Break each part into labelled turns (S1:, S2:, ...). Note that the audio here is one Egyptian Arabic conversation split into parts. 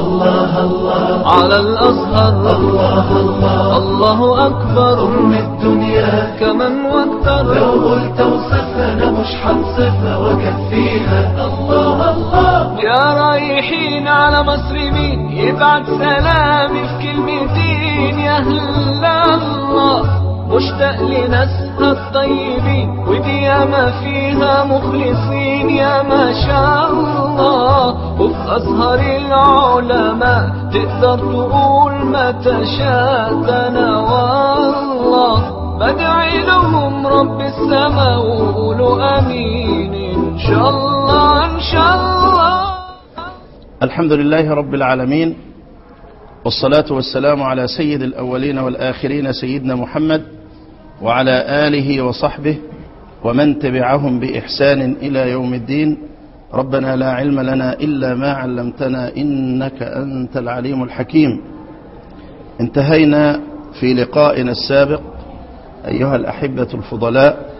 S1: الله الله
S2: على الأزهر
S1: الله الله
S2: الله أكبر
S1: أم الدنيا
S2: كمن واكثر
S1: لو قلت وصفنا مش حنصفها وكفيها الله الله
S2: يا رايحين على مصر مين يبعت سلامي في كلمتين يا أهل الله مشتاق لناسها الطيبين ودي ياما فيها مخلصين يا ما شاء الله وفي أزهر العلماء تقدر تقول ما تشاء ده أنا والله بدعي لهم رب السماء وقولوا أمين إن شاء الله إن شاء الله
S3: الحمد لله رب العالمين والصلاة والسلام على سيد الأولين والآخرين سيدنا محمد وعلى آله وصحبه ومن تبعهم بإحسان إلى يوم الدين ربنا لا علم لنا إلا ما علمتنا إنك أنت العليم الحكيم انتهينا في لقائنا السابق أيها الأحبة الفضلاء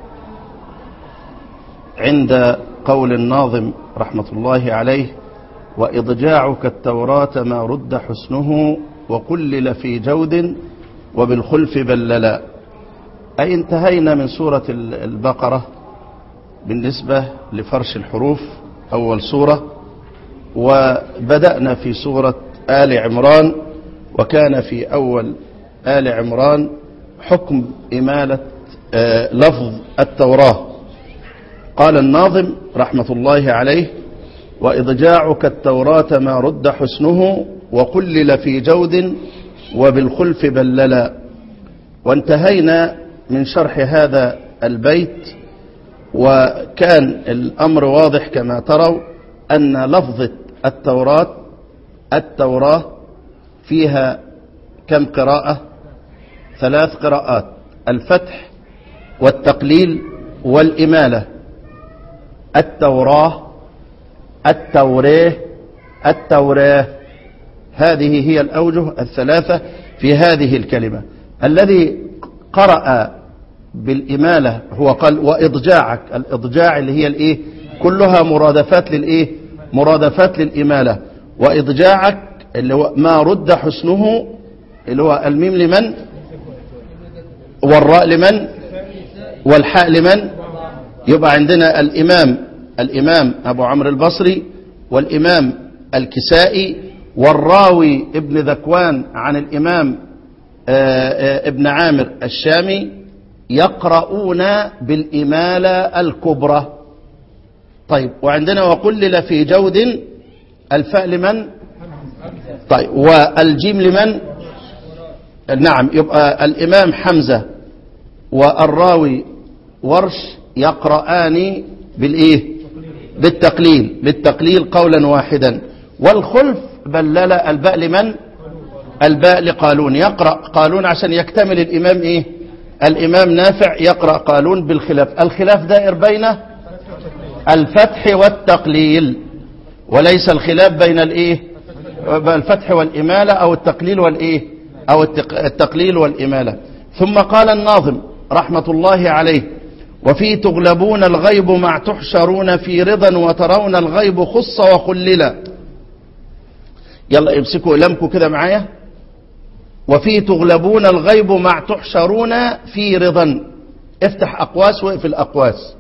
S3: عند قول الناظم رحمة الله عليه وإضجاعك التوراة ما رد حسنه وقلل في جود وبالخلف بللا أي انتهينا من سورة البقرة بالنسبة لفرش الحروف أول سورة وبدأنا في سورة آل عمران وكان في أول آل عمران حكم إمالة آه، لفظ التوراة قال الناظم رحمة الله عليه وإضجاعك التوراة ما رد حسنه وقلل في جود وبالخلف بللا وانتهينا من شرح هذا البيت وكان الأمر واضح كما تروا أن لفظة التوراة التوراة فيها كم قراءة ثلاث قراءات الفتح والتقليل والإمالة التوراة التوراه التوراه هذه هي الأوجه الثلاثة في هذه الكلمة الذي قرأ بالإمالة هو قال وإضجاعك الإضجاع اللي هي الإيه كلها مرادفات للإيه مرادفات للإمالة وإضجاعك اللي هو ما رد حسنه اللي هو الميم لمن والراء لمن والحاء لمن يبقى عندنا الإمام الإمام أبو عمرو البصري والإمام الكسائي والراوي ابن ذكوان عن الإمام آه، آه، ابن عامر الشامي يقرؤون بالإمالة الكبرى طيب وعندنا وقلل في جود الفاء لمن طيب والجيم لمن نعم يبقى الإمام حمزة والراوي ورش يقرآن بالإيه بالتقليل بالتقليل قولا واحدا والخلف بلل الباء لمن الباء لقالون يقرأ قالون عشان يكتمل الإمام إيه الإمام نافع يقرأ قالون بالخلاف الخلاف دائر بين الفتح والتقليل وليس الخلاف بين الإيه الفتح والإمالة أو التقليل والإيه أو التق- التقليل والإمالة ثم قال الناظم رحمة الله عليه وفي تغلبون الغيب مع تحشرون في رضا وترون الغيب خص وخللا يلا امسكوا قلمكم كده معايا وفي تغلبون الغيب مع تحشرون في رضا افتح أقواس واقفل الأقواس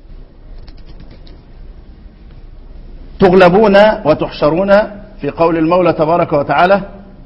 S3: تغلبون وتحشرون في قول المولى تبارك وتعالى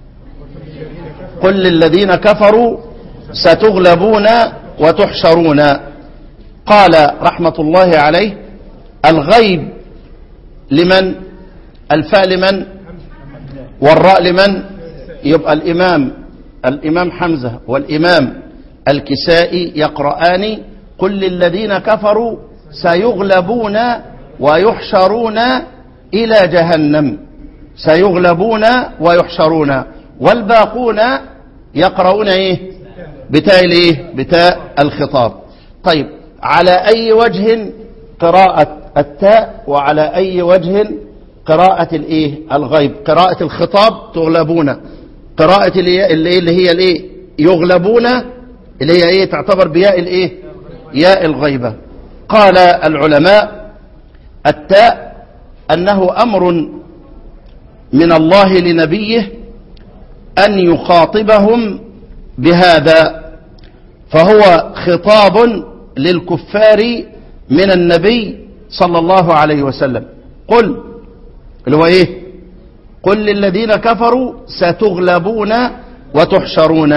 S3: قل للذين كفروا ستغلبون وتحشرون قال رحمة الله عليه الغيب لمن الفاء لمن والراء لمن يبقى الإمام الإمام حمزة والإمام الكسائي يقرآن قل للذين كفروا سيغلبون ويحشرون إلى جهنم سيغلبون ويحشرون والباقون يقرؤون إيه بتاء الإيه بتاء الخطاب طيب على أي وجه قراءة التاء وعلى أي وجه قراءة الإيه الغيب قراءة الخطاب تغلبون قراءة اللي اللي اللي هي الإيه يغلبون اللي هي إيه تعتبر بياء الإيه ياء الغيبة قال العلماء التاء أنه أمر من الله لنبيه أن يخاطبهم بهذا فهو خطاب للكفار من النبي صلى الله عليه وسلم قل اللي هو ايه قل للذين كفروا ستغلبون وتحشرون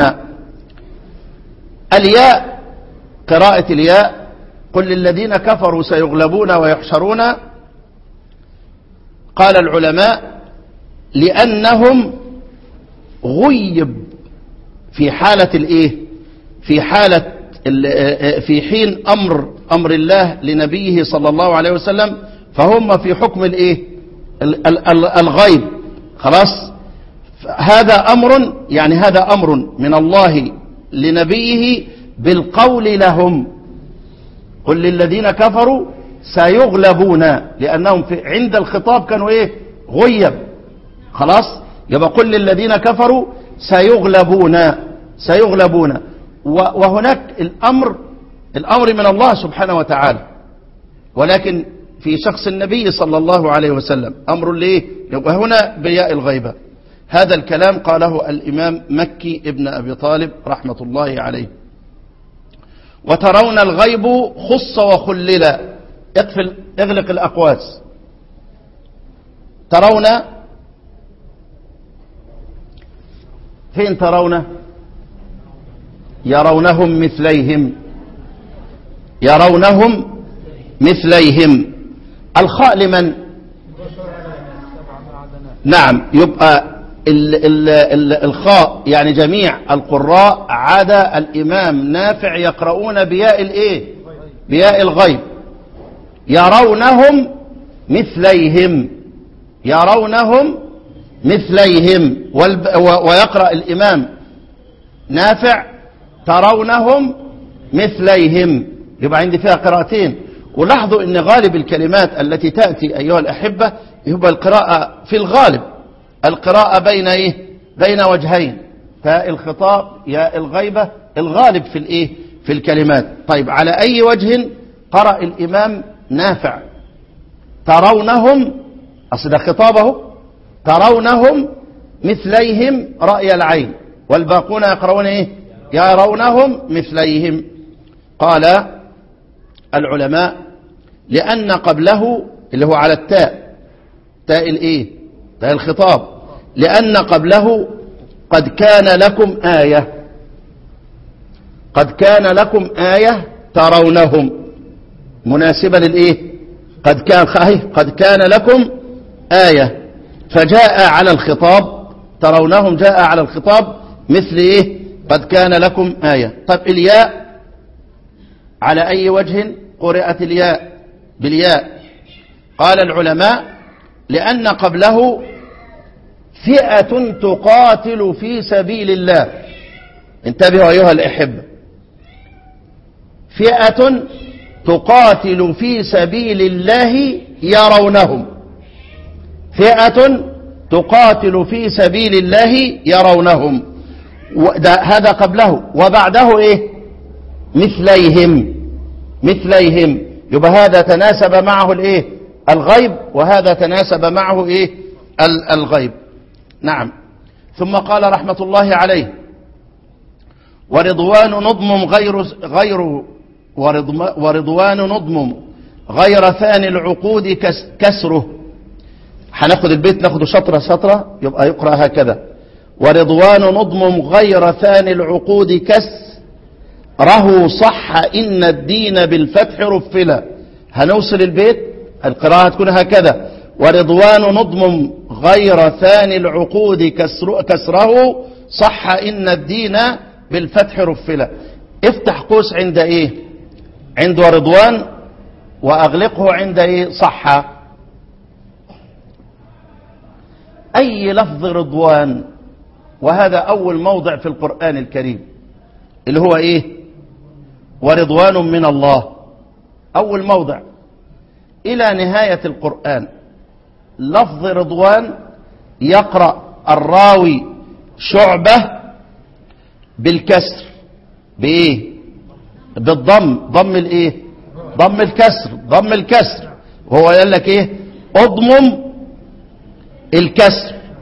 S3: الياء قراءة الياء قل للذين كفروا سيغلبون ويحشرون قال العلماء لأنهم غيب في حالة الايه في حالة في حين أمر أمر الله لنبيه صلى الله عليه وسلم فهم في حكم الايه الغيب خلاص هذا أمر يعني هذا أمر من الله لنبيه بالقول لهم قل للذين كفروا سيغلبون لأنهم في عند الخطاب كانوا إيه غيب خلاص يبقى قل للذين كفروا سيغلبون سيغلبون وهناك الأمر الأمر من الله سبحانه وتعالى ولكن في شخص النبي صلى الله عليه وسلم أمر ليه وهنا بياء الغيبة هذا الكلام قاله الإمام مكي ابن أبي طالب رحمة الله عليه وترون الغيب خص وخلل اقفل اغلق الأقواس ترون فين ترون يرونهم مثليهم يرونهم مثليهم الخاء لمن نعم يبقى ال ال ال الخاء يعني جميع القراء عدا الإمام نافع يقرؤون بياء الايه بياء الغيب يرونهم مثليهم يرونهم مثليهم ويقرأ الإمام نافع ترونهم مثليهم يبقى عندي فيها قراءتين ولاحظوا ان غالب الكلمات التي تأتي أيها الأحبة يبقى القراءة في الغالب القراءة بين ايه بين وجهين فالخطاب يا الغيبة الغالب في الايه في الكلمات طيب على اي وجه قرأ الامام نافع ترونهم اصل ده خطابه ترونهم مثليهم رأي العين والباقون يقرؤون ايه يرونهم مثليهم قال العلماء لأن قبله اللي هو على التاء تاء الايه تاء الخطاب لأن قبله قد كان لكم آية قد كان لكم آية ترونهم مناسبة للإيه قد كان قد كان لكم آية فجاء على الخطاب ترونهم جاء على الخطاب مثل إيه قد كان لكم آية طب الياء على أي وجه قرأت الياء بالياء قال العلماء لأن قبله فئة تقاتل في سبيل الله انتبهوا أيها الأحبة فئة تقاتل في سبيل الله يرونهم فئة تقاتل في سبيل الله يرونهم هذا قبله وبعده ايه مثليهم مثليهم يبقى هذا تناسب معه الايه الغيب وهذا تناسب معه ايه الغيب نعم ثم قال رحمة الله عليه ورضوان نضمم غير غير ورضوان نضمم غير ثاني العقود كسره هناخد البيت ناخده شطرة شطرة يبقى يقرأ هكذا ورضوان نضمم غير ثاني العقود كسره صح إن الدين بالفتح رفلا هنوصل البيت القراءة تكون هكذا ورضوان نضمم غير ثاني العقود كسر كسره صح إن الدين بالفتح رفلا افتح قوس عند ايه عند ورضوان واغلقه عند ايه صح اي لفظ رضوان وهذا اول موضع في القرآن الكريم اللي هو ايه ورضوان من الله اول موضع الى نهاية القرآن لفظ رضوان يقرأ الراوي شعبة بالكسر بايه بالضم ضم الايه ضم الكسر ضم الكسر وهو قال لك ايه اضمم الكسر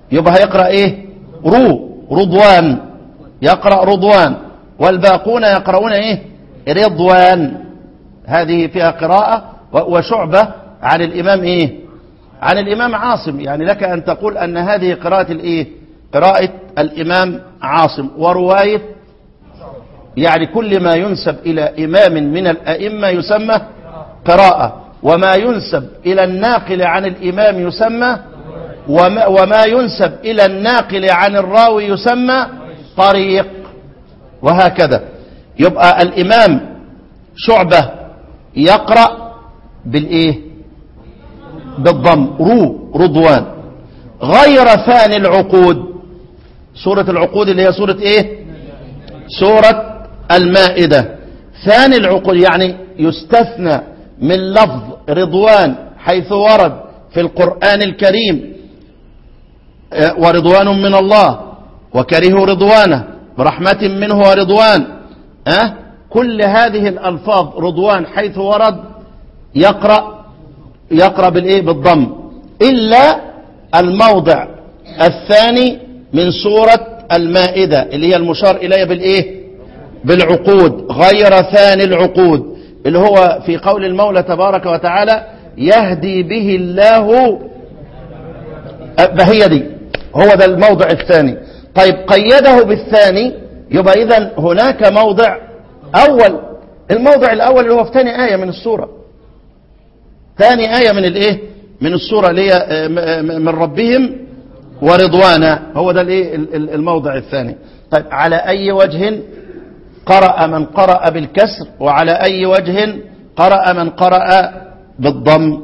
S3: يبقى هيقرأ ايه رو رضوان يقرأ رضوان والباقون يقرؤون ايه رضوان هذه فيها قراءة و- وشعبة عن الإمام ايه عن الإمام عاصم يعني لك أن تقول أن هذه قراءة الايه قراءة الإمام عاصم ورواية يعني كل ما ينسب إلى إمام من الأئمة يسمى قراءة وما ينسب إلى الناقل عن الإمام يسمى وما, وما ينسب إلى الناقل عن الراوي يسمى طريق وهكذا يبقى الإمام شعبة يقرأ بالإيه بالضم رو رضوان غير ثاني العقود سورة العقود اللي هي سورة إيه سورة المائدة ثاني العقود يعني يستثنى من لفظ رضوان حيث ورد في القرآن الكريم آه، ورضوان من الله وكرهوا رضوانه برحمة منه ورضوان أه؟ كل هذه الألفاظ رضوان حيث ورد يقرأ يقرأ بالإيه بالضم إلا الموضع الثاني من سورة المائدة اللي هي المشار إليها بالإيه بالعقود غير ثاني العقود اللي هو في قول المولى تبارك وتعالى يهدي به الله بهي دي هو ده الموضع الثاني طيب قيده بالثاني يبقى إذا هناك موضع أول الموضع الأول اللي هو في ثاني آية من السورة ثاني آية من الإيه من السورة اللي هي آه، م- آه، من ربهم ورضوانا هو ده الإيه ال- ال- الموضع الثاني طيب على أي وجه قرأ من قرأ بالكسر وعلى أي وجه قرأ من قرأ بالضم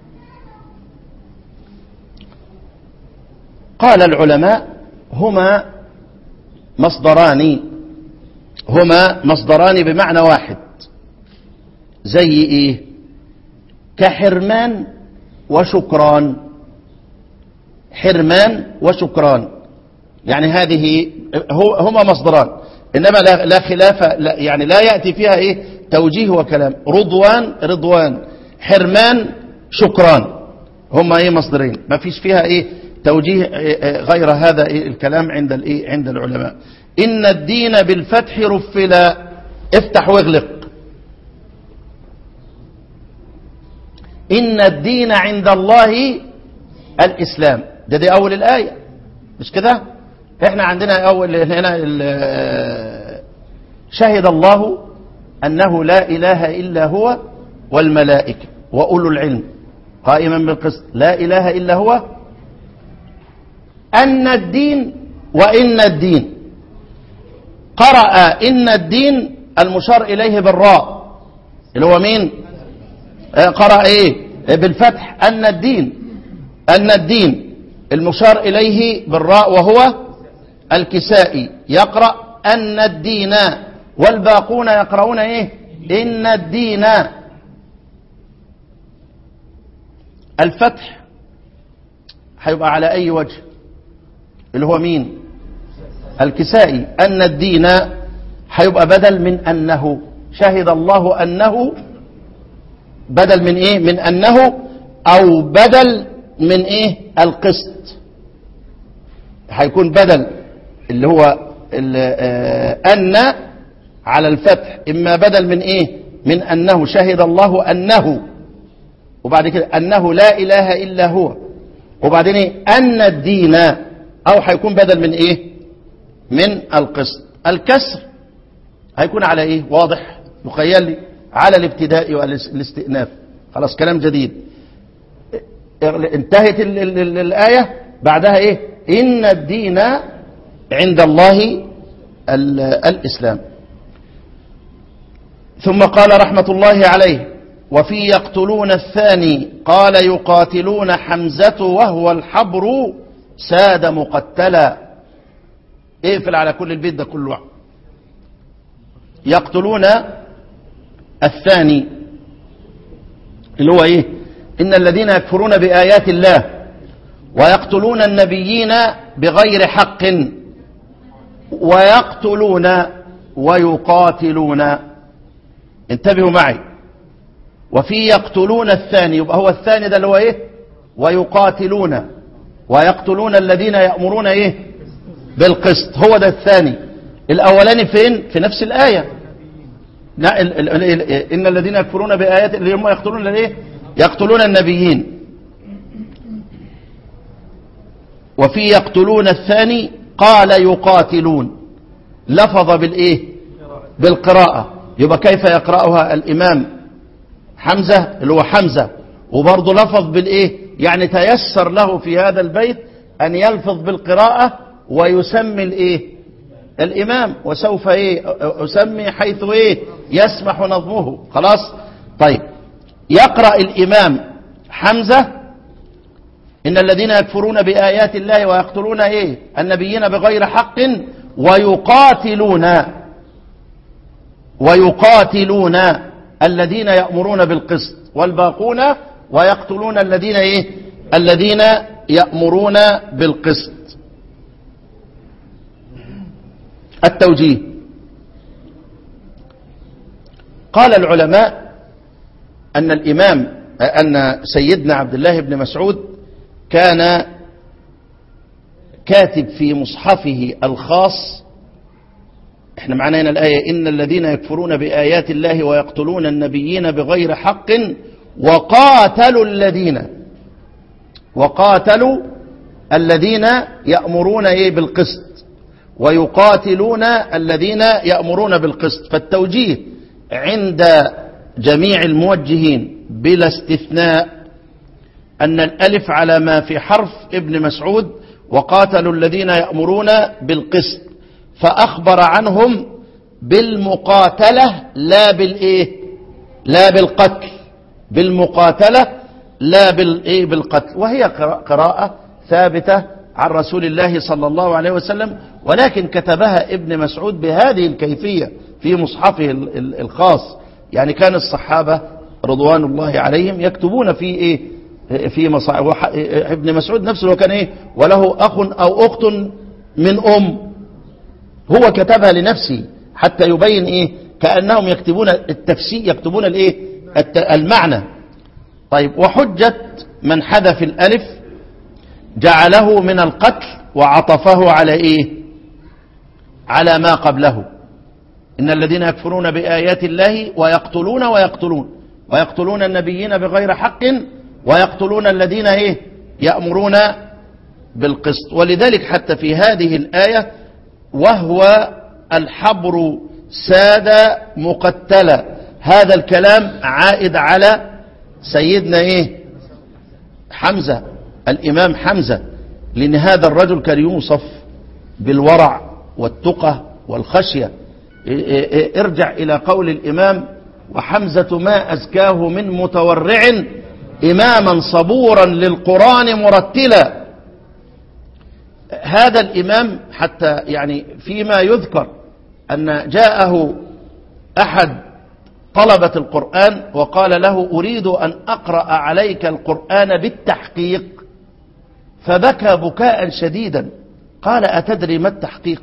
S3: قال العلماء هما مصدران هما مصدران بمعنى واحد زي ايه كحرمان وشكران حرمان وشكران يعني هذه هو هما مصدران انما لا, لا خلاف لا يعني لا ياتي فيها ايه توجيه وكلام رضوان رضوان حرمان شكران هما ايه مصدرين ما فيش فيها ايه توجيه إيه، إيه، غير هذا إيه الكلام عند الايه عند العلماء ان الدين بالفتح رفلا افتح واغلق ان الدين عند الله الاسلام ده دي اول الايه مش كده احنا عندنا اول هنا ال- شهد الله انه لا اله الا هو والملائكه واولو العلم قائما بالقسط لا اله الا هو ان الدين وان الدين قرأ ان الدين المشار اليه بالراء اللي هو مين آه، قرأ ايه آه، بالفتح ان الدين ان الدين المشار اليه بالراء وهو الكسائي يقرأ أن الدين والباقون يقرؤون إيه إن الدين الفتح هيبقى على أي وجه اللي هو مين الكسائي أن الدين هيبقى بدل من أنه شهد الله أنه بدل من إيه من أنه أو بدل من إيه القسط هيكون بدل اللي هو ال- آه، أن على الفتح إما بدل من إيه من أنه شهد الله أنه وبعد كده أنه لا إله إلا هو وبعدين إيه أن الدين أو هيكون بدل من إيه من القسط الكسر هيكون على إيه واضح مخيل لي على الابتداء والاستئناف خلاص كلام جديد انتهت ال ال ال الآية بعدها إيه إن الدين عند الله ال الإسلام ثم قال رحمة الله عليه وفي يقتلون الثاني قال يقاتلون حمزة وهو الحبر ساد مقتلا اقفل على كل البيت ده كله يقتلون الثاني اللي هو ايه ان الذين يكفرون بآيات الله ويقتلون النبيين بغير حق ويقتلون ويقاتلون انتبهوا معي وفي يقتلون الثاني يبقى هو الثاني ده اللي هو ايه ويقاتلون ويقتلون الذين يأمرون إيه بالقسط هو ده الثاني الأولاني فين في نفس الآية لا ال ال ال ال إن الذين يكفرون بآيات اللي هم يقتلون الإيه يقتلون النبيين وفي يقتلون الثاني قال يقاتلون لفظ بالإيه بالقراءة يبقى كيف يقرأها الإمام حمزة اللي هو حمزة وبرضه لفظ بالإيه يعني تيسر له في هذا البيت أن يلفظ بالقراءة ويسمي الإيه الإمام وسوف إيه أسمي حيث إيه يسمح نظمه خلاص طيب يقرأ الإمام حمزة إن الذين يكفرون بآيات الله ويقتلون إيه النبيين بغير حق ويقاتلون ويقاتلون الذين يأمرون بالقسط والباقون ويقتلون الذين إيه الذين يأمرون بالقسط التوجيه قال العلماء أن الإمام أن سيدنا عبد الله بن مسعود كان كاتب في مصحفه الخاص احنا معنا هنا الآية إن الذين يكفرون بآيات الله ويقتلون النبيين بغير حق وقاتلوا الذين وقاتلوا الذين يأمرون ايه بالقسط ويقاتلون الذين يأمرون بالقسط فالتوجيه عند جميع الموجهين بلا استثناء أن الألف على ما في حرف ابن مسعود وقاتلوا الذين يأمرون بالقسط فأخبر عنهم بالمقاتلة لا بالإيه لا بالقتل بالمقاتلة لا بالإيه بالقتل وهي قراءة ثابتة عن رسول الله صلى الله عليه وسلم ولكن كتبها ابن مسعود بهذه الكيفية في مصحفه الخاص يعني كان الصحابة رضوان الله عليهم يكتبون في إيه في مصاحف ابن مسعود نفسه وكان إيه وله أخ أو أخت من أم هو كتبها لنفسه حتى يبين إيه كأنهم يكتبون التفسير يكتبون الإيه المعنى طيب وحجة من حذف الألف جعله من القتل وعطفه على إيه على ما قبله إن الذين يكفرون بآيات الله ويقتلون ويقتلون ويقتلون النبيين بغير حق ويقتلون الذين إيه يأمرون بالقسط ولذلك حتى في هذه الآية وهو الحبر ساد مقتلا هذا الكلام عائد على سيدنا إيه حمزة الإمام حمزة لأن هذا الرجل كان يوصف بالورع والتقى والخشية ارجع إلى قول الإمام وحمزة ما أزكاه من متورع إماما صبورا للقرآن مرتلا هذا الإمام حتى يعني فيما يذكر أن جاءه أحد طلبة القرآن وقال له أريد أن أقرأ عليك القرآن بالتحقيق فبكى بكاء شديدا قال أتدري ما التحقيق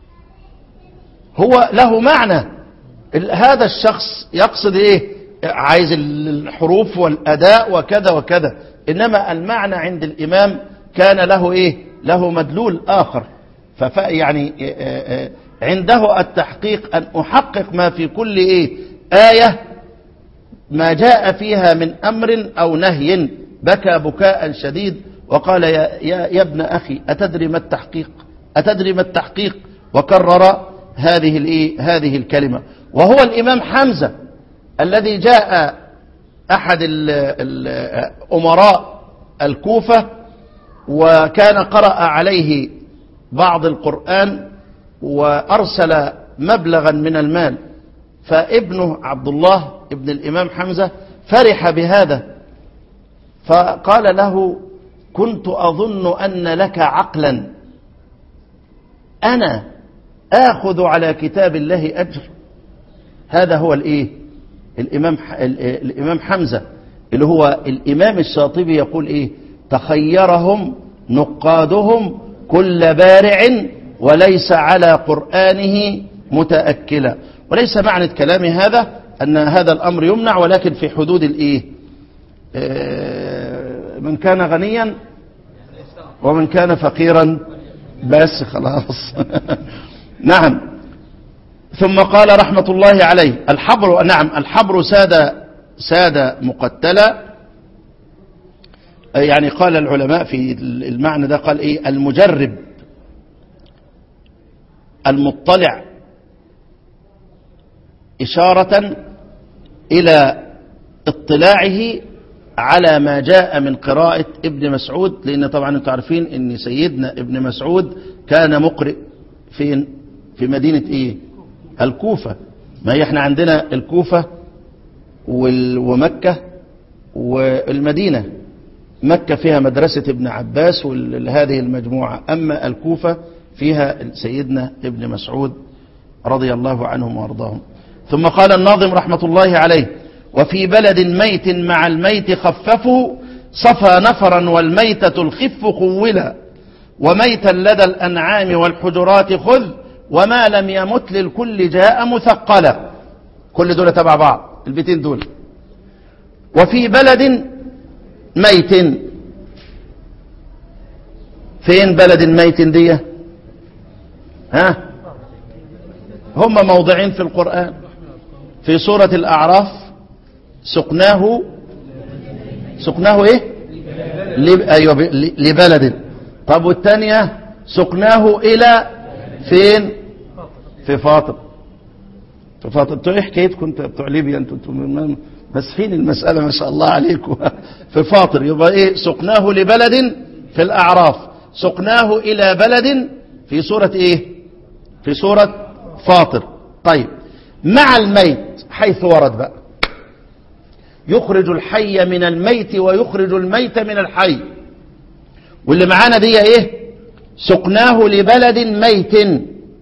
S3: هو له معنى هذا الشخص يقصد ايه عايز الحروف والأداء وكذا وكذا إنما المعنى عند الإمام كان له ايه له مدلول آخر فف يعني عنده التحقيق أن أحقق ما في كل ايه آية ما جاء فيها من أمر أو نهي بكى بكاء شديد وقال يا, يا, يا ابن أخي أتدري ما التحقيق أتدري ما التحقيق وكرر هذه الايه هذه الكلمة وهو الإمام حمزة الذي جاء أحد الأمراء الكوفة وكان قرأ عليه بعض القرآن وأرسل مبلغا من المال فابنه عبد الله ابن الإمام حمزة فرح بهذا فقال له كنت أظن أن لك عقلا أنا آخذ على كتاب الله أجر هذا هو الإيه الإمام, الإمام حمزة اللي هو الإمام الشاطبي يقول إيه تخيرهم نقادهم كل بارع وليس على قرآنه متأكلا وليس معنى كلامي هذا أن هذا الأمر يمنع ولكن في حدود الإيه من كان غنيا ومن كان فقيرا بس خلاص نعم ثم قال رحمة الله عليه الحبر نعم الحبر ساد ساد مقتلا يعني قال العلماء في المعنى ده قال ايه المجرب المطلع إشارة إلى اطلاعه على ما جاء من قراءة ابن مسعود لأن طبعا انتم عارفين ان سيدنا ابن مسعود كان مقرئ فين في مدينة ايه الكوفة ما هي احنا عندنا الكوفة وال- ومكة والمدينة مكة فيها مدرسة ابن عباس وهذه المجموعة أما الكوفة فيها سيدنا ابن مسعود رضي الله عنهم وارضاهم ثم قال الناظم رحمة الله عليه وفي بلد ميت مع الميت خففوا صفى نفرا والميتة الخف خولا وميتا لدى الأنعام والحجرات خذ وما لم يمت للكل جاء مثقلا كل دول تبع بعض البيتين دول وفي بلد ميت فين بلد ميت دي ها هم موضعين في القرآن في سورة الأعراف سقناه سقناه ايه لب... ايوه ب... ل- لبلد طب والثانيه سقناه الى فين في فاطر في فاطر انتوا ايه حكايتكم انتوا بتوع ليبيا انتوا انتوا م- مسفين المساله ما شاء الله عليكم في فاطر يبقى ايه سقناه لبلد في الاعراف سقناه الى بلد في سوره ايه في سوره فاطر طيب مع الميت حيث ورد بقى يخرج الحي من الميت ويخرج الميت من الحي واللي معانا دي ايه سقناه لبلد ميت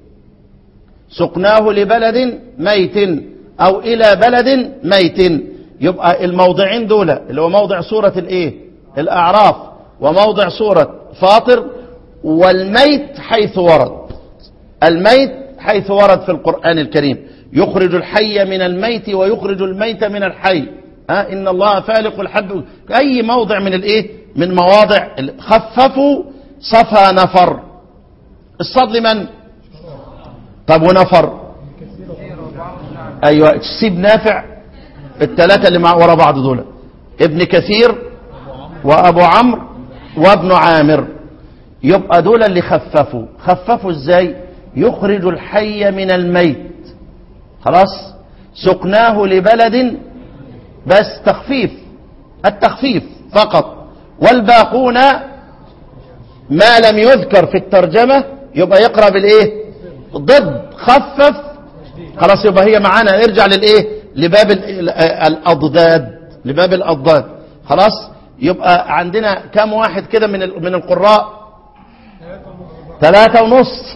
S3: سقناه لبلد ميت او الى بلد ميت يبقى الموضعين دول اللي هو موضع سورة الايه الاعراف وموضع سورة فاطر والميت حيث ورد الميت حيث ورد في القرآن الكريم يخرج الحي من الميت ويخرج الميت من الحي ها إن الله فالق الحب أي موضع من الإيه من مواضع ال- خففوا صفى نفر الصاد لمن طب ونفر أيوة سيب نافع الثلاثة اللي مع ورا بعض دول ابن كثير وأبو عمرو وابن عامر يبقى دول اللي خففوا خففوا ازاي يخرج الحي من الميت خلاص سقناه لبلد بس تخفيف التخفيف فقط والباقون ما لم يذكر في الترجمة يبقى يقرأ بالايه ضد خفف خلاص يبقى هي معانا ارجع للايه لباب ال- الاضداد لباب الاضداد خلاص يبقى عندنا كم واحد كده من ال- من القراء ثلاثة ونص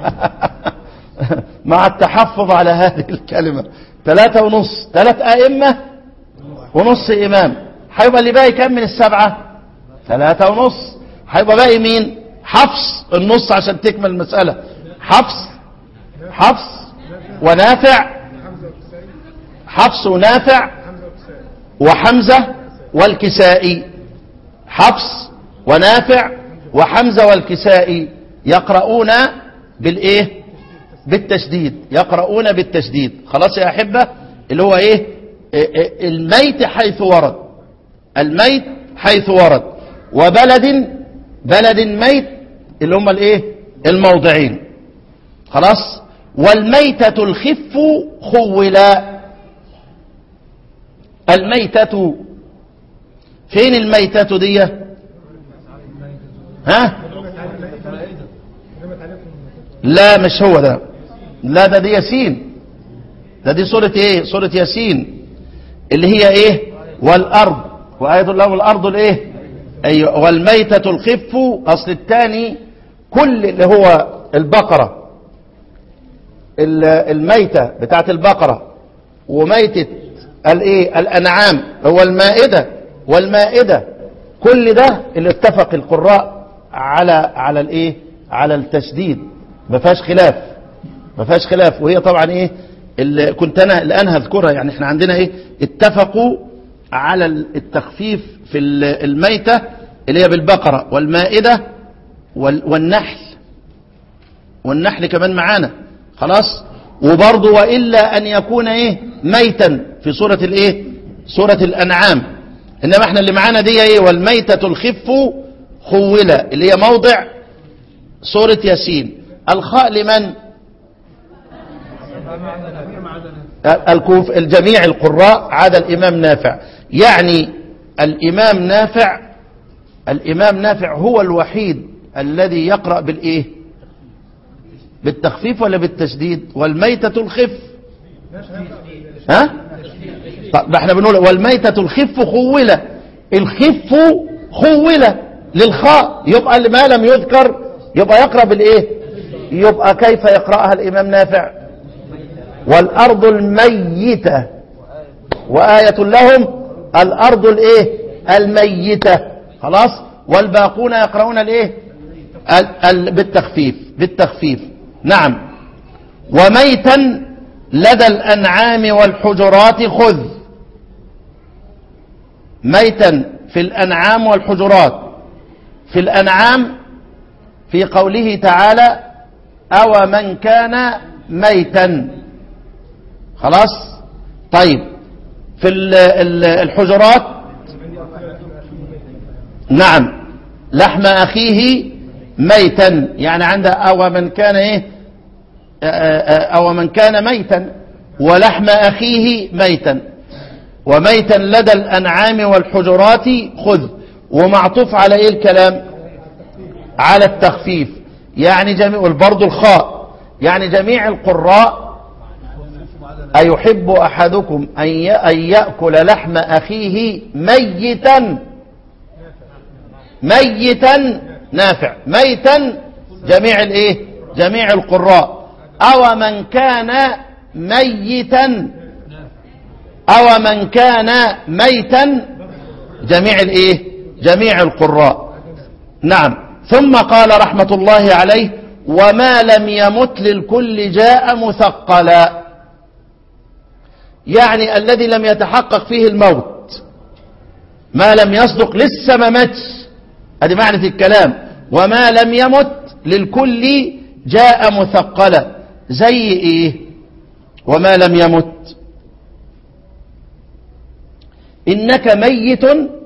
S3: مع التحفظ على هذه الكلمة ثلاثة ونص ثلاث أئمة ونص إمام هيبقى اللي باقي كام من السبعة ثلاثة ونص هيبقى باقي مين حفص النص عشان تكمل المسألة حفص حفص ونافع حفص ونافع وحمزة والكسائي حفص ونافع وحمزة والكسائي يقرؤون بالايه بالتشديد يقرؤون بالتشديد خلاص يا احبه اللي هو ايه إيه إيه الميت حيث ورد الميت حيث ورد وبلد بلد ميت اللي هم الايه الموضعين خلاص والميتة الخف خولا الميتة فين الميتة دي ها لا مش هو ده لا ده دي ياسين ده دي سورة ايه سورة ياسين اللي هي ايه والارض وآية الله والارض الايه ايوه والميتة الخف اصل الثاني كل اللي هو البقرة ال- الميتة بتاعت البقرة وميتة الايه الانعام هو المائدة والمائدة كل ده اللي اتفق القراء على على الايه على التشديد ما فيهاش خلاف ما فيهاش خلاف وهي طبعا ايه اللي كنت انا الان هذكرها يعني احنا عندنا ايه اتفقوا على التخفيف في ال- الميتة اللي هي بالبقرة والمائدة وال- والنحل والنحل كمان معانا خلاص وبرضه وإلا أن يكون إيه ميتا في سورة الإيه سورة الأنعام إنما إحنا اللي معانا دي إيه والميتة الخف خولة اللي هي موضع سورة ياسين الخاء لمن الكوف الجميع القراء عدا الإمام نافع يعني الإمام نافع الإمام نافع هو الوحيد الذي يقرأ بالإيه بالتخفيف ولا بالتشديد والميتة الخف ها طب احنا بنقول والميتة الخف خولة الخف خولة للخاء يبقى اللي ما لم يذكر يبقى يقرأ بالايه يبقى كيف يقرأها الإمام نافع والأرض الميتة وآية لهم الأرض الايه الميتة خلاص والباقون يقرؤون الايه ال- ال- بالتخفيف بالتخفيف نعم وميتا لدى الأنعام والحجرات خذ ميتا في الأنعام والحجرات في الأنعام في قوله تعالى أو من كان ميتا خلاص طيب في ال- ال- الحجرات نعم لحم أخيه ميتا يعني عند أو من كان إيه آه، آه، أو من كان ميتا ولحم أخيه ميتا وميتا لدى الأنعام والحجرات خذ ومعطوف على إيه الكلام على التخفيف يعني جميع برضو الخاء يعني جميع القراء أيحب أحدكم أن ي- أن يأكل لحم أخيه ميتا ميتا نافع ميتا جميع الايه جميع القراء او من كان ميتا او من كان ميتا جميع الايه جميع القراء نعم ثم قال رحمة الله عليه وما لم يمت للكل جاء مثقلا يعني الذي لم يتحقق فيه الموت ما لم يصدق لسه ما ماتش ادي معنى الكلام وما لم يمت للكل جاء مثقلا زي ايه وما لم يمت انك ميت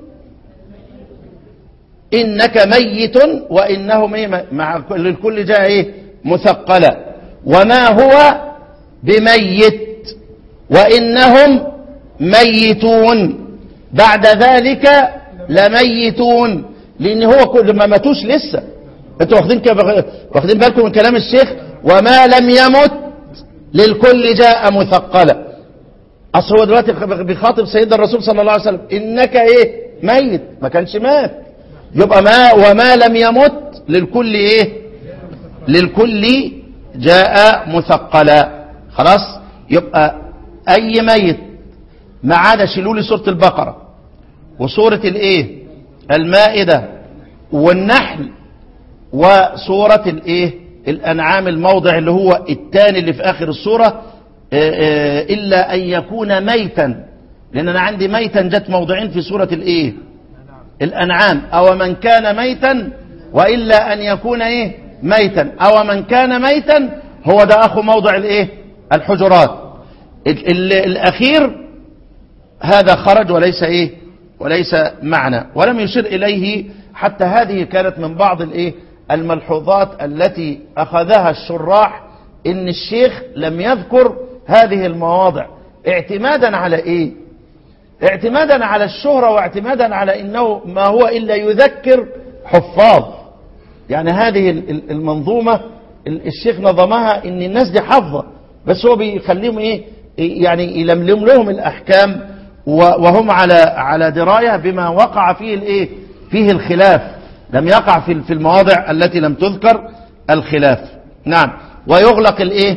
S3: انك ميت وانهم إيه مع للكل جاء ايه مثقلا وما هو بميت وانهم ميتون بعد ذلك لميتون لان هو كل ما ماتوش لسه انتوا واخدين كده واخدين بالكم من كلام الشيخ وما لم يمت للكل جاء مثقلا اصل هو دلوقتي بيخاطب سيدنا الرسول صلى الله عليه وسلم انك ايه ميت ما كانش مات يبقى ما وما لم يمت للكل ايه للكل جاء مثقلا خلاص يبقى اي ميت ما عدا شيلوا لي سوره البقره وسوره الايه المائده والنحل وسوره الايه الانعام الموضع اللي هو الثاني اللي في اخر السوره آه، آه، الا ان يكون ميتا لان انا عندي ميتا جت موضعين في سوره الايه الانعام او من كان ميتا والا ان يكون ايه ميتا او من كان ميتا هو ده اخو موضع الايه الحجرات ال- ال- الاخير هذا خرج وليس ايه وليس معنى ولم يشر اليه حتى هذه كانت من بعض الايه الملحوظات التي اخذها الشراح ان الشيخ لم يذكر هذه المواضع اعتمادا على ايه اعتمادا على الشهرة واعتمادا على انه ما هو الا يذكر حفاظ يعني هذه ال- ال- المنظومة ال- الشيخ نظمها ان الناس دي حافظة بس هو بيخليهم ايه يعني يلملم لهم الاحكام و- وهم على على دراية بما وقع فيه الايه فيه الخلاف لم يقع في في المواضع التي لم تذكر الخلاف نعم ويغلق الايه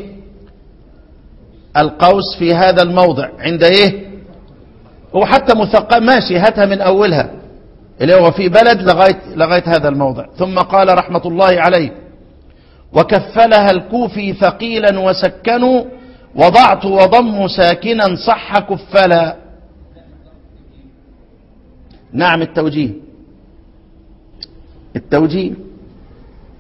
S3: القوس في هذا الموضع عند ايه هو حتى مثقل ماشي هاتها من أولها اللي هو في بلد لغاية, لغاية هذا الموضع ثم قال رحمة الله عليه وكفلها الكوفي ثقيلا وسكنوا وضعت وضم ساكنا صح كفلا نعم التوجيه التوجيه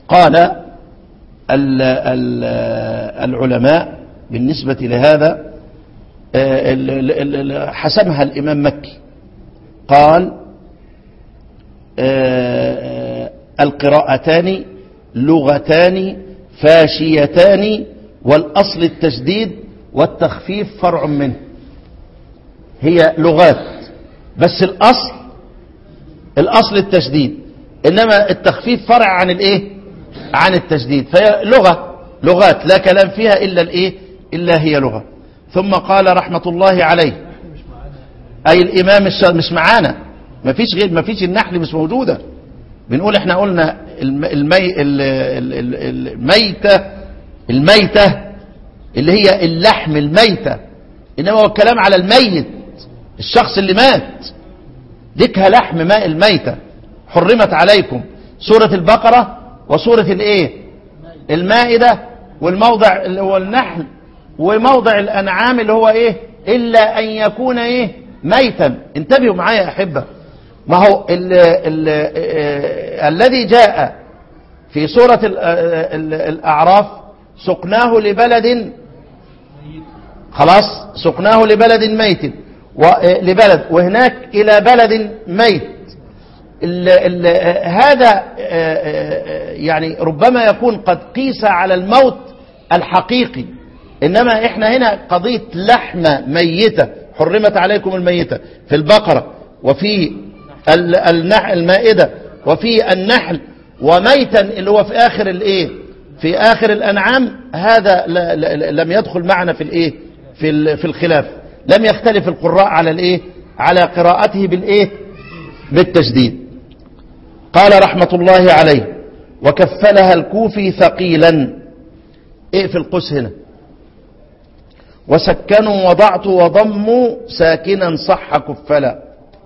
S3: قال ال ال العلماء بالنسبة لهذا آه، ال- ال- ال- حسمها الإمام مكي قال آه، القراءتان لغتان فاشيتان والأصل التشديد والتخفيف فرع منه هي لغات بس الأصل الأصل التشديد إنما التخفيف فرع عن الإيه عن التشديد فهي لغة لغات لا كلام فيها إلا الإيه إلا هي لغة ثم قال رحمة الله عليه أي الإمام الش... مش معانا ما فيش غير ما فيش النحل مش موجودة بنقول احنا قلنا الم... المي... ال- ال- ال- الميتة الميتة اللي هي اللحم الميتة إنما هو الكلام على الميت الشخص اللي مات ديكها لحم ماء الميتة حرمت عليكم سورة البقرة وسورة الايه المائدة والموضع اللي هو النحل وموضع الأنعام اللي هو ايه إلا أن يكون ايه ميتا انتبهوا معايا يا أحبة ما هو ال ال آه، الذي جاء في سورة ال- آه، ال- الأعراف سقناه لبلد خلاص سقناه لبلد ميت و- آه، لبلد وهناك إلى بلد ميت ال ال هذا آه، آه، يعني ربما يكون قد قيس على الموت الحقيقي إنما إحنا هنا قضية لحمة ميتة حرمت عليكم الميتة في البقرة وفي ال- النح- المائدة وفي النحل وميتا اللي هو في آخر الإيه في آخر الأنعام هذا لا- لا- لم يدخل معنا في الإيه في ال- في الخلاف لم يختلف القراء على الإيه على قراءته بالإيه بالتشديد قال رحمة الله عليه وكفلها الكوفي ثقيلا ايه في القوس هنا وسكنوا وضعت وضموا ساكنا صح كفلا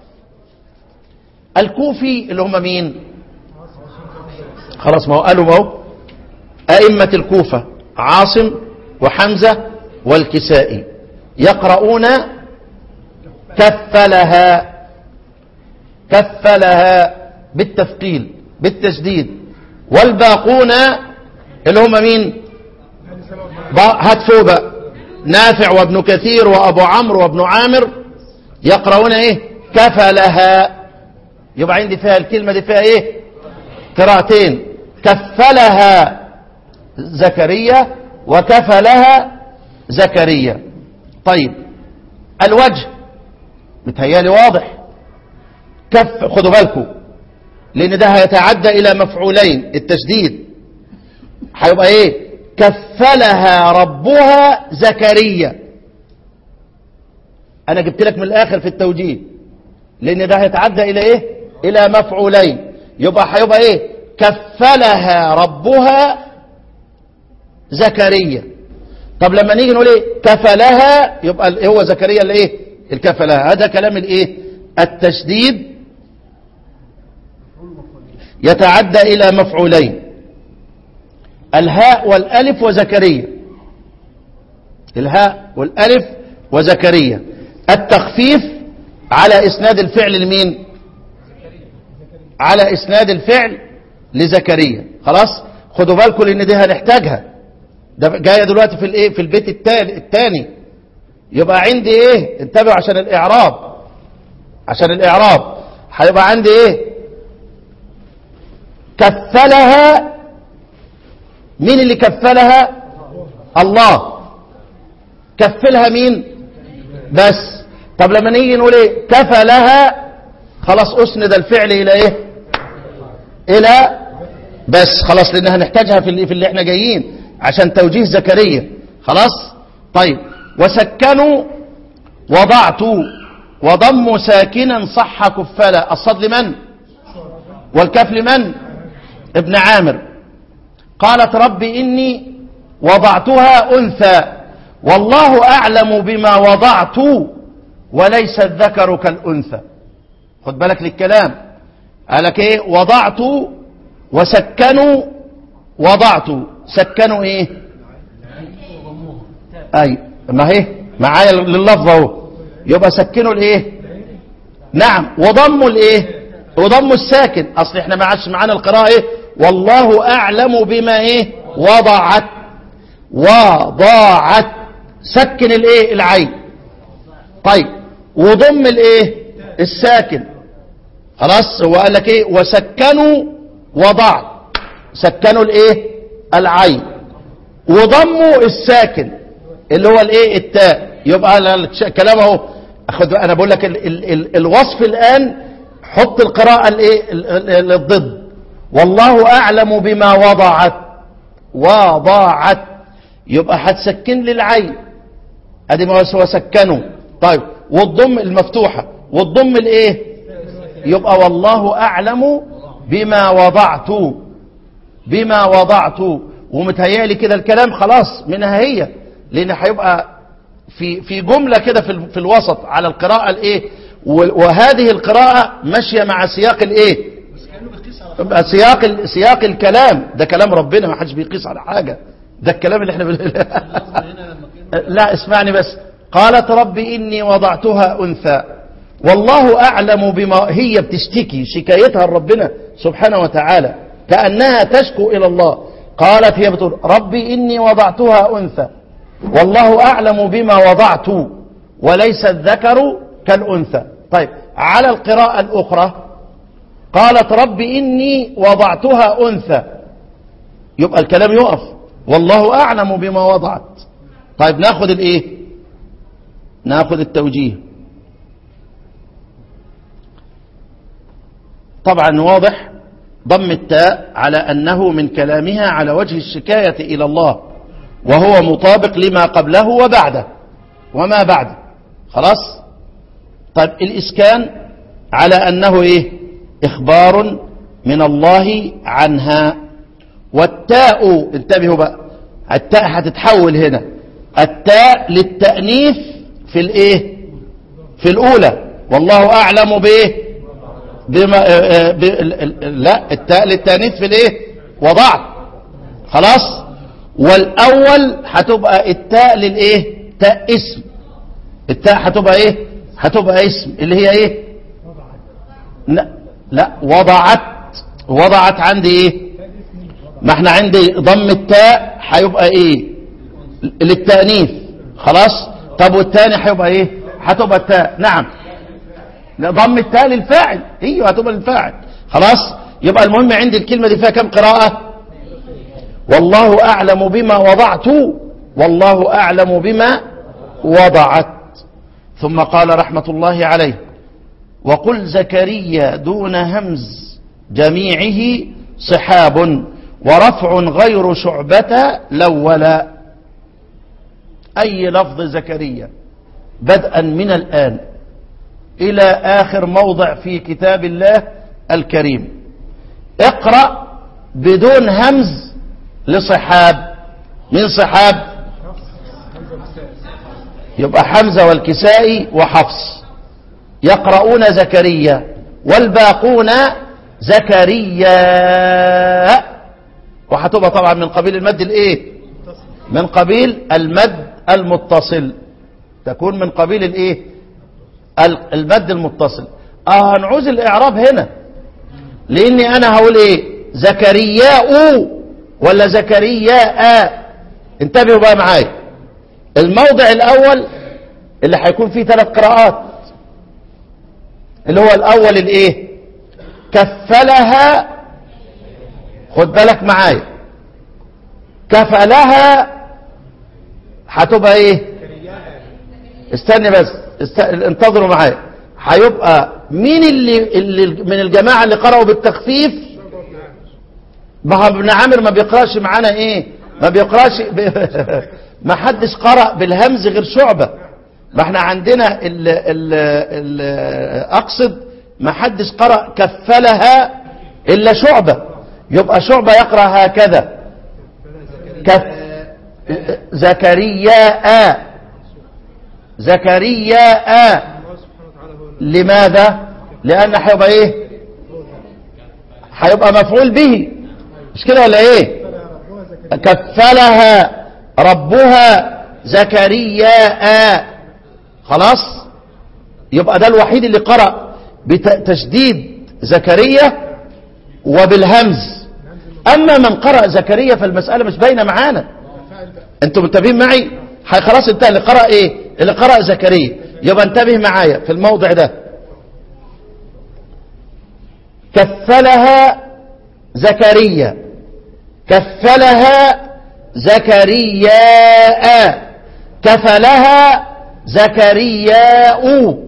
S3: الكوفي اللي هم مين خلاص ما هو قالوا ما هو أئمة الكوفة عاصم وحمزة والكسائي يقرؤون كفلها كفلها بالتثقيل بالتشديد والباقون اللي هم مين با- هات فوق بقى نافع وابن كثير وابو عمرو وابن عامر يقرؤون ايه كفلها يبقى عندي فيها الكلمة دي فيها ايه قراءتين كفلها زكريا وكفلها زكريا طيب الوجه متهيالي واضح كف خدوا بالكم لان ده هيتعدى الى مفعولين التشديد هيبقى ايه كفلها ربها زكريا انا جبت لك من الاخر في التوجيه لان ده هيتعدى الى ايه الى مفعولين يبقى هيبقى ايه كفلها ربها زكريا طب لما نيجي نقول ايه كفلها يبقى ال- هو زكريا اللي ايه الكفلها هذا كلام الايه التشديد يتعدى الى مفعولين الهاء والالف وزكريا الهاء والالف وزكريا التخفيف على اسناد الفعل لمين على اسناد الفعل لزكريا خلاص خدوا بالكم لان دي هنحتاجها ده جايه دلوقتي في الايه في البيت التاني الثاني يبقى عندي ايه انتبهوا عشان الاعراب عشان الاعراب هيبقى عندي ايه كفلها مين اللي كفلها الله كفلها مين بس طب لما نيجي نقول ايه كفلها خلاص اسند الفعل الى ايه الى بس خلاص لان هنحتاجها في اللي, في اللي احنا جايين عشان توجيه زكريا خلاص طيب وسكنوا وضعت وضموا ساكنا صح كفلا الصد لمن والكف لمن ابن عامر قالت رب إني وضعتها أنثى والله أعلم بما وضعت وليس الذكر كالأنثى خد بالك للكلام قالك ايه وضعت وسكنوا وضعت سكنوا ايه اي ما هي معايا لللفظ اهو يبقى سكنوا الايه نعم وضموا الايه وضموا الساكن اصل احنا ما عادش معانا القراءه ايه والله اعلم بما ايه وضعت وضاعت سكن الايه العين طيب وضم الايه الساكن خلاص هو قال لك ايه وسكنوا وضعت سكنوا الايه العين وضموا الساكن اللي هو الايه التاء يبقى الش- كلام اهو اخد انا بقول لك ال ال ال الوصف الان حط القراءه الايه ال- ال- الضد والله اعلم بما وضعت وضاعت يبقى هتسكن لي العين ادي ما هو سكنوا طيب والضم المفتوحه والضم الايه يبقى والله اعلم بما وضعت بما وضعت ومتهيألي كده الكلام خلاص منها هي لان هيبقى في في جمله كده في ال- في الوسط على القراءه الايه و- وهذه القراءه ماشيه مع سياق الايه يبقى سياق ال- سياق الكلام ده كلام ربنا ما حدش بيقيس على حاجه ده الكلام اللي احنا بن... لا اسمعني بس قالت رب اني وضعتها انثى والله اعلم بما هي بتشتكي شكايتها لربنا سبحانه وتعالى كانها تشكو الى الله قالت هي بتقول ربي اني وضعتها انثى والله اعلم بما وضعت وليس الذكر كالانثى طيب على القراءه الاخرى قالت رب إني وضعتها أنثى يبقى الكلام يقف والله أعلم بما وضعت طيب ناخد الإيه ناخد التوجيه طبعا واضح ضم التاء على أنه من كلامها على وجه الشكاية إلى الله وهو مطابق لما قبله وبعده وما بعده خلاص طيب الإسكان على أنه إيه إخبار من الله عنها والتاء انتبهوا بقى التاء هتتحول هنا التاء للتأنيث في الإيه في الأولى والله أعلم بإيه بما آه، آه، ب... ال- ال- لا التاء للتأنيث في الإيه وضعت خلاص والأول هتبقى التاء للإيه تاء اسم التاء هتبقى إيه هتبقى اسم اللي هي إيه لا لا وضعت وضعت عندي ايه ما احنا عندي ضم التاء هيبقى ايه للتأنيث خلاص طب والتاني هيبقى ايه هتبقى التاء نعم لا، ضم التاء للفاعل ايوه هتبقى للفاعل خلاص يبقى المهم عندي الكلمة دي فيها كم قراءة والله أعلم بما وضعت والله أعلم بما وضعت ثم قال رحمة الله عليه وقل زكريا دون همز جميعه صحاب ورفع غير شعبة لولا أي لفظ زكريا بدءا من الآن إلى آخر موضع في كتاب الله الكريم اقرأ بدون همز لصحاب من صحاب يبقى حمزة والكسائي وحفص يقرؤون زكريا والباقون زكريا وهتبقى طبعا من قبيل المد الايه من قبيل المد المتصل تكون من قبيل الايه ال- المد المتصل اه هنعوز الاعراب هنا لاني انا هقول ايه زكرياء ولا زكرياء انتبهوا بقى معايا الموضع الاول اللي هيكون فيه ثلاث قراءات اللي هو الاول الايه كفلها خد بالك معايا كفلها هتبقى ايه استني بس است... انتظروا معايا هيبقى مين اللي, اللي من الجماعة اللي قرأوا بالتخفيف ما هو ابن عامر ما بيقراش معانا ايه ما بيقراش ب... ما حدش قرأ بالهمز غير شعبة ما احنا عندنا ال... ال... ال... اقصد ما حدش قرأ كفلها الا شعبة يبقى شعبة يقرأ هكذا كف زكرياء زكرياء لماذا لان هيبقى ايه هيبقى مفعول به مش كده ولا ايه كفلها ربها زكرياء خلاص يبقى ده الوحيد اللي قرأ بتشديد زكريا وبالهمز اما من قرأ زكريا فالمسألة مش باينة معانا انتوا منتبهين معي ح- خلاص انتهى اللي قرأ ايه اللي قرأ زكريا يبقى انتبه معايا في الموضع ده كفلها زكريا كفلها زكرياء كفلها زكرياء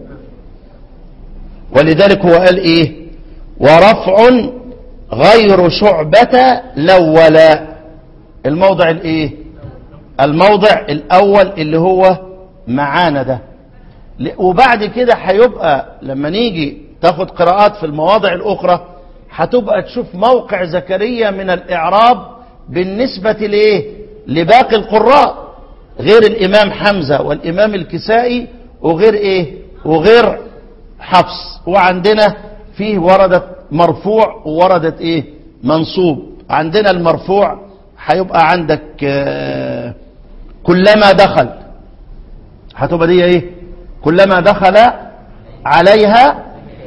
S3: ولذلك هو قال ايه ورفع غير شعبة لولا الموضع الايه الموضع الاول اللي هو معانا ده ل- وبعد كده هيبقى لما نيجي تاخد قراءات في المواضع الاخرى هتبقى تشوف موقع زكريا من الاعراب بالنسبة لايه لباقي القراء غير الامام حمزة والامام الكسائي وغير ايه وغير حفص وعندنا فيه وردت مرفوع ووردت ايه منصوب عندنا المرفوع هيبقى عندك آه، كلما دخل هتبقى دي ايه كلما دخل عليها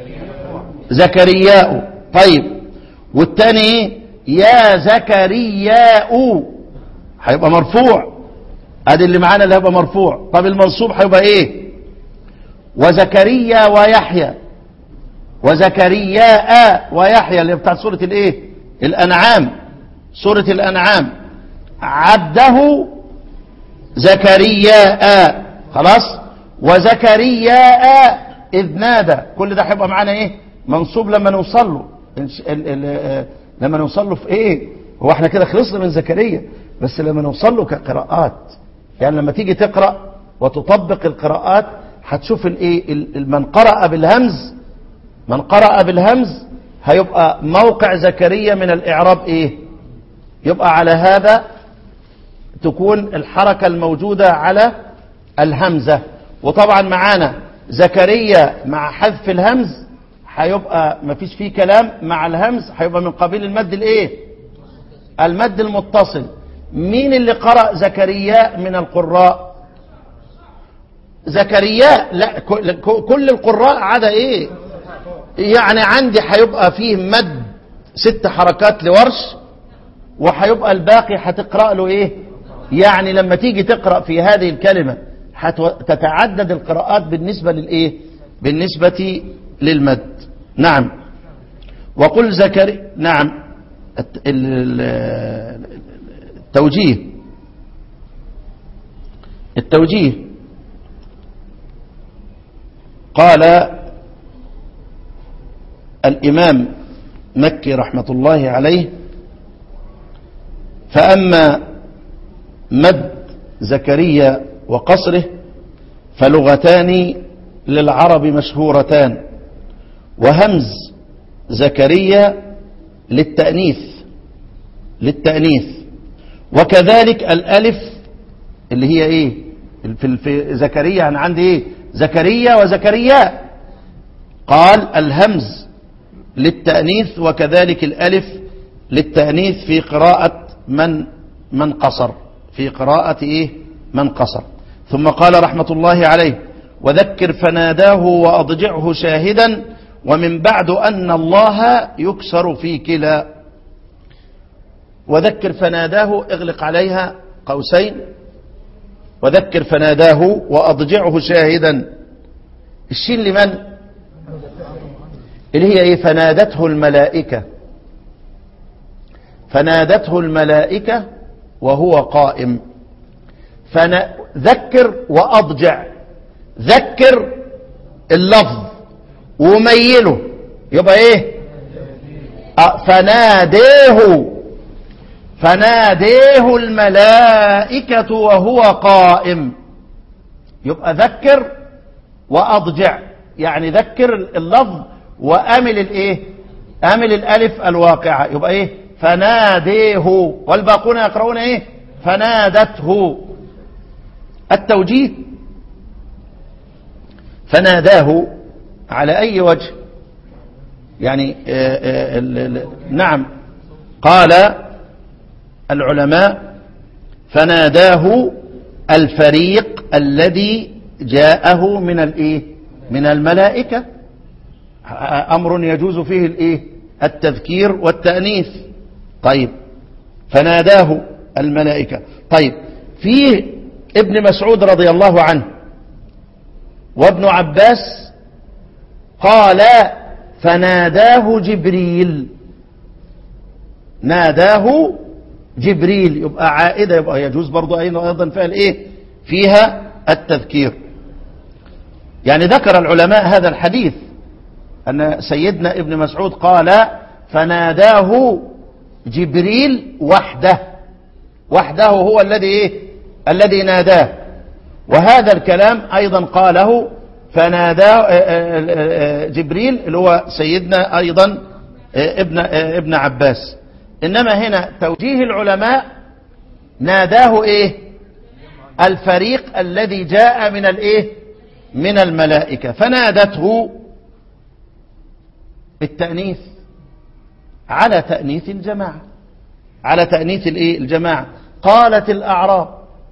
S3: زكرياء طيب والتاني ايه يا زكرياء هيبقى مرفوع ادي اللي معانا اللي هيبقى مرفوع طب المنصوب هيبقى ايه وزكريا ويحيى وزكرياء ويحيى اللي بتاعت سورة الايه الانعام سورة الانعام عبده زكرياء خلاص وزكرياء اذ نادى كل ده هيبقى معانا ايه منصوب لما نوصل له إنش- ال- ال- آه، لما نوصل له في ايه هو احنا كده خلصنا من زكريا بس لما نوصل له كقراءات يعني لما تيجي تقرا وتطبق القراءات هتشوف الايه ال- ال- من قرأ بالهمز من قرأ بالهمز هيبقى موقع زكريا من الإعراب إيه يبقى على هذا تكون الحركة الموجودة على الهمزة وطبعا معانا زكريا مع حذف الهمز هيبقى مفيش فيه كلام مع الهمز هيبقى من قبيل المد الايه المد المتصل مين اللي قرأ زكريا من القراء زكريا لا كل كل القراء عدا ايه يعني عندي هيبقى فيه مد ست حركات لورش وهيبقى الباقي هتقرأ له ايه يعني لما تيجي تقرأ في هذه الكلمة هتو- تتعدد القراءات بالنسبة للايه بالنسبة للمد نعم وقل زكري نعم الت- ال- ال- التوجيه التوجيه قال الإمام مكي رحمة الله عليه فأما مد زكريا وقصره فلغتان للعرب مشهورتان وهمز زكريا للتأنيث للتأنيث وكذلك الألف اللي هي ايه في في زكريا انا عندي ايه زكريا وزكريا قال الهمز للتأنيث وكذلك الألف للتأنيث في قراءة من من قصر في قراءة إيه من قصر ثم قال رحمة الله عليه وذكر فناداه وأضجعه شاهدا ومن بعد أن الله يكسر في كلا وذكر فناداه اغلق عليها قوسين وذكر فناداه وأضجعه شاهدا الشين لمن اللي هي ايه فنادته الملائكة فنادته الملائكة وهو قائم فذكر وأضجع ذكر اللفظ وميله يبقى ايه آه، فناديه فناديه الملائكة وهو قائم يبقى ذكر وأضجع يعني ذكر اللفظ وأمل الإيه أمل الألف الواقعة يبقى إيه فناديه والباقون يقرؤون إيه فنادته التوجيه فناداه على أي وجه يعني آه، آه، ال- ال- نعم قال العلماء فناداه الفريق الذي جاءه من الايه من الملائكه امر يجوز فيه الايه التذكير والتانيث طيب فناداه الملائكة طيب في ابن مسعود رضي الله عنه وابن عباس قال فناداه جبريل ناداه جبريل يبقى عائدة يبقى يجوز برضو أيضا فعل إيه فيها التذكير يعني ذكر العلماء هذا الحديث أن سيدنا ابن مسعود قال فناداه جبريل وحده وحده هو الذي إيه الذي ناداه وهذا الكلام أيضا قاله فناداه جبريل اللي هو سيدنا أيضا ابن ابن عباس إنما هنا توجيه العلماء ناداه إيه الفريق الذي جاء من الإيه من الملائكة فنادته بالتأنيث على تأنيث الجماعة على تأنيث الإيه الجماعة قالت الأعراب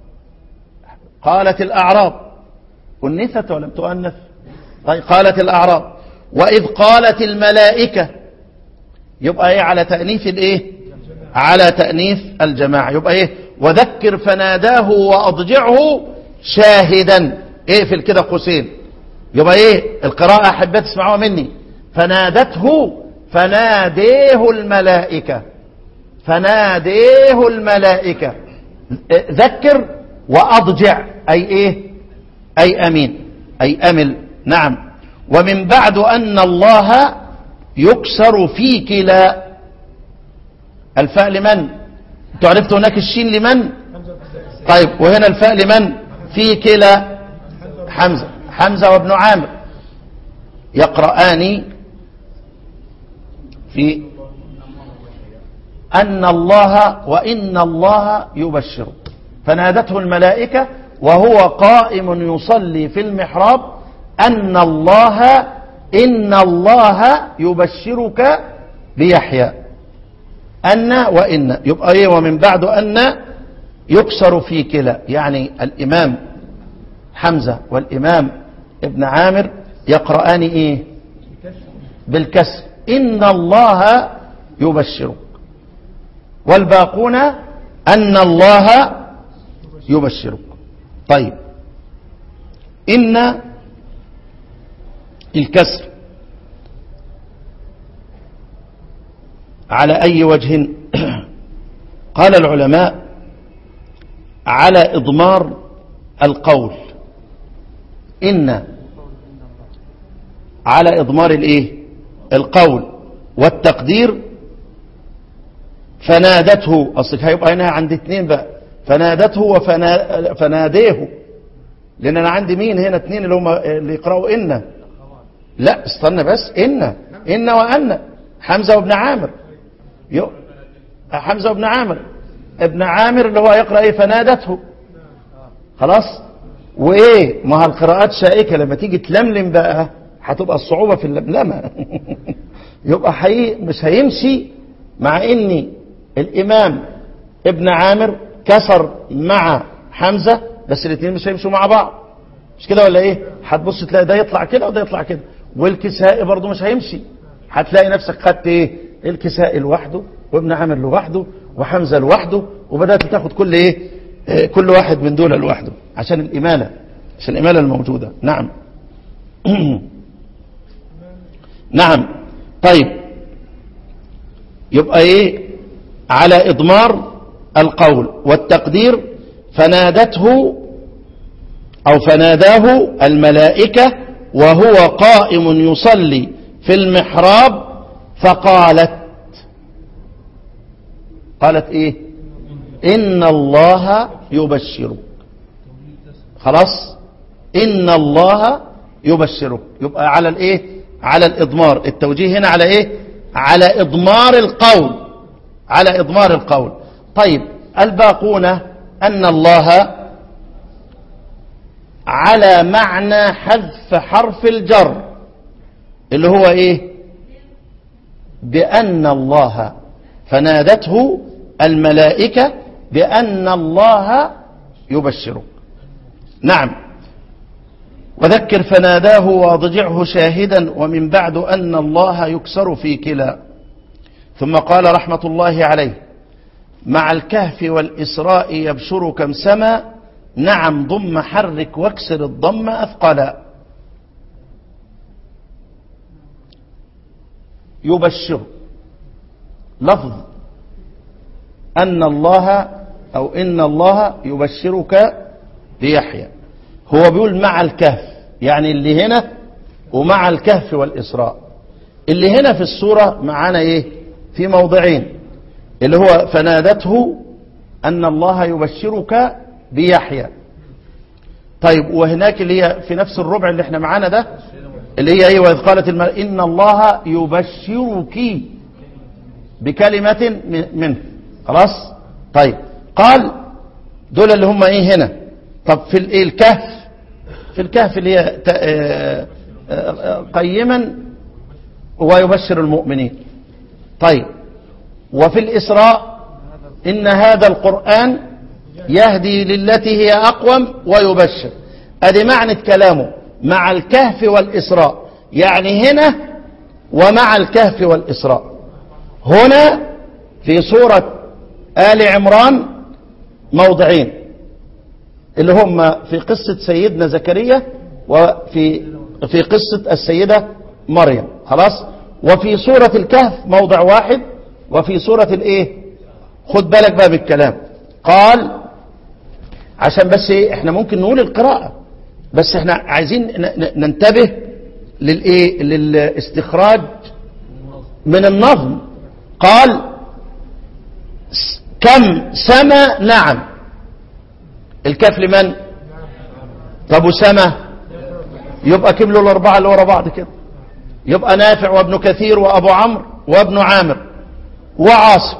S3: قالت الأعراب أنثت ولم تؤنث طيب قالت الأعراب وإذ قالت الملائكة يبقى إيه على تأنيث الإيه على تأنيث الجماعة يبقى إيه وذكر فناداه وأضجعه شاهدا إيه في كده قوسين يبقى إيه القراءة أحبت تسمعوها مني فنادته فناديه الملائكة فناديه الملائكة ذكر وأضجع أي إيه أي أمين أي أمل نعم ومن بعد أن الله يكسر في كلا الفاء لمن تعرفت هناك الشين لمن طيب وهنا الفاء لمن في كلا حمزة حمزة وابن عامر يقرآن في أن الله وإن الله يبشر فنادته الملائكة وهو قائم يصلي في المحراب أن الله إن الله يبشرك بيحيى أن وإن يبقى إيه ومن بعد أن يكسر في كلا يعني الإمام حمزة والإمام ابن عامر يقرآن إيه بالكسر إن الله يبشرك والباقون أن الله يبشرك طيب إن الكسر على أي وجه قال العلماء على إضمار القول إن على إضمار الإيه القول والتقدير فنادته أصلك هيبقى هنا عند اتنين بقى فنادته وفناديه لأن أنا عندي مين هنا اتنين اللي هم اللي يقرأوا إن لا استنى بس إن إن وأن حمزة وابن عامر يو حمزة وابن عامر ابن عامر اللي هو يقرأ ايه فنادته خلاص وايه ما القراءات شائكة لما تيجي تلملم بقى هتبقى الصعوبة في اللملمة يبقى حقيقي مش هيمشي مع ان الامام ابن عامر كسر مع حمزة بس الاثنين مش هيمشوا مع بعض مش كده ولا ايه هتبص تلاقي ده يطلع كده وده يطلع كده والكسائي برضه مش هيمشي هتلاقي نفسك خدت ايه الكسائي لوحده وابن عامر لوحده وحمزة لوحده وبدأت تاخد كل ايه اه كل واحد من دول لوحده عشان الإمالة عشان الإمالة الموجودة نعم نعم طيب يبقى ايه على إضمار القول والتقدير فنادته أو فناداه الملائكة وهو قائم يصلي في المحراب فقالت قالت ايه ان الله يبشرك خلاص ان الله يبشرك يبقى على الايه على الاضمار التوجيه هنا على ايه على اضمار القول على اضمار القول طيب الباقون ان الله على معنى حذف حرف الجر اللي هو ايه بأن الله فنادته الملائكة بأن الله يبشرك نعم وذكر فناداه واضجعه شاهدا ومن بعد أن الله يكسر في كلا ثم قال رحمة الله عليه مع الكهف والإسراء يبشر كم سما نعم ضم حرك واكسر الضم أثقلا يبشر لفظ أن الله أو إن الله يبشرك بيحيى هو بيقول مع الكهف يعني اللي هنا ومع الكهف والإسراء اللي هنا في السورة معانا إيه في موضعين اللي هو فنادته أن الله يبشرك بيحيى طيب وهناك اللي هي في نفس الربع اللي احنا معانا ده اللي هي ايه وإذ قالت الملائكة إن الله يبشرك بكلمة منه خلاص طيب قال دول اللي هم ايه هنا طب في الايه الكهف في الكهف اللي هي ت- آه، آه، قيما ويبشر المؤمنين طيب وفي الإسراء إن هذا القرآن يهدي للتي هي أقوم ويبشر أدي معنى كلامه مع الكهف والإسراء يعني هنا ومع الكهف والإسراء هنا في سورة آل عمران موضعين اللي هم في قصة سيدنا زكريا وفي في قصة السيدة مريم خلاص وفي سورة الكهف موضع واحد وفي سورة الايه خد بالك بقى بالكلام قال عشان بس ايه احنا ممكن نقول القراءة بس احنا عايزين ن- ن- ننتبه للايه للاستخراج من النظم قال س- كم سما نعم الكاف لمن طب وسما يبقى كم له الاربعه اللي ورا بعض كده يبقى نافع وابن كثير وابو عمرو وابن عامر وعاصم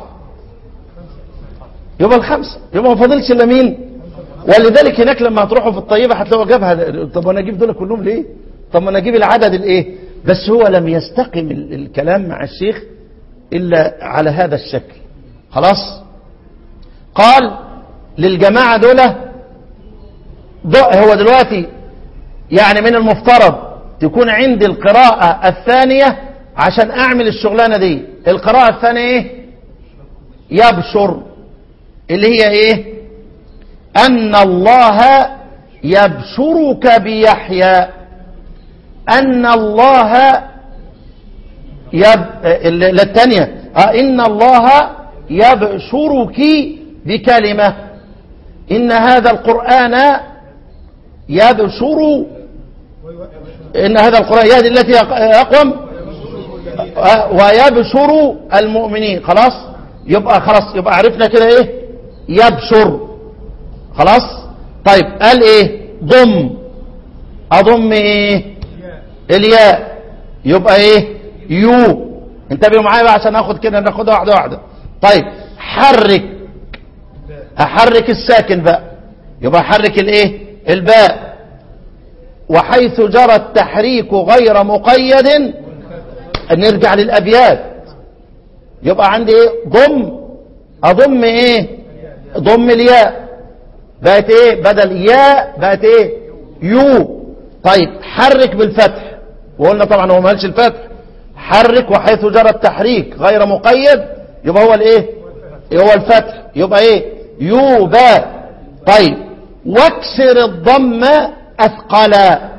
S3: يبقى الخمسه يبقى ما فاضلش الا مين ولذلك هناك لما هتروحوا في الطيبه هتلاقوا جابها طب وانا اجيب دول كلهم ليه طب ما انا اجيب العدد الايه بس هو لم يستقم ال- الكلام مع الشيخ الا على هذا الشكل خلاص قال للجماعه دول ده- هو دلوقتي يعني من المفترض تكون عندي القراءة الثانية عشان أعمل الشغلانة دي القراءة الثانية إيه يبشر اللي هي إيه أن الله يبشرك بيحيى أن الله يب... ال- الثانية آه، إن الله يبشرك بكلمة إن هذا القرآن يبشر إن هذا القرآن يهدي التي أقوم آه، ويبشر المؤمنين خلاص يبقى خلاص يبقى عرفنا كده ايه يبشر خلاص طيب قال ايه ضم اضم ايه الياء يبقى ايه يو انتبهوا معايا بقى عشان ناخد كده ناخدها واحده واحده طيب حرك احرك الساكن بقى يبقى حرك الايه الباء وحيث جرى التحريك غير مقيد نرجع للابيات يبقى عندي ايه ضم اضم ايه ضم الياء بقت ايه بدل ياء بقت ايه يو طيب حرك بالفتح وقلنا طبعا هو ما قالش الفتح حرك وحيث جرى التحريك غير مقيد يبقى هو الايه هو الفتح يبقى ايه يوبا طيب واكسر الضم اثقلا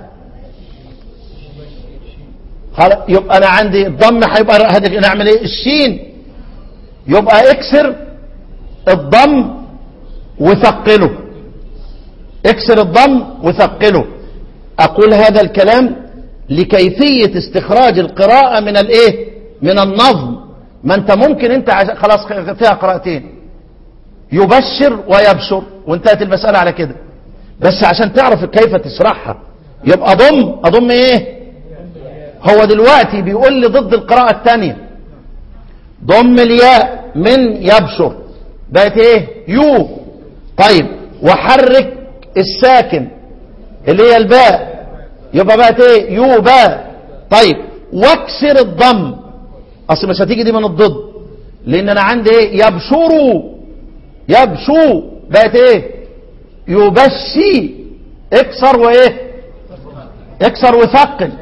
S3: خلاص يبقى انا عندي الضم هيبقى هدف نعمل ايه الشين يبقى اكسر الضم وثقله اكسر الضم وثقله اقول هذا الكلام لكيفية استخراج القراءة من الايه من النظم ما انت ممكن انت عش... خلاص فيها قراءتين يبشر ويبشر وانتهت المسألة على كده بس عشان تعرف كيف تشرحها يبقى ضم اضم ايه هو دلوقتي بيقول لي ضد القراءة الثانية ضم الياء من يبشر بقت ايه يو طيب وحرك الساكن اللي هي الباء يبقى بقت ايه يو باء طيب واكسر الضم اصل مش هتيجي دي من الضد لان انا عندي ايه يبشروا يبشو بقت ايه يبشي اكسر وايه اكسر وثقل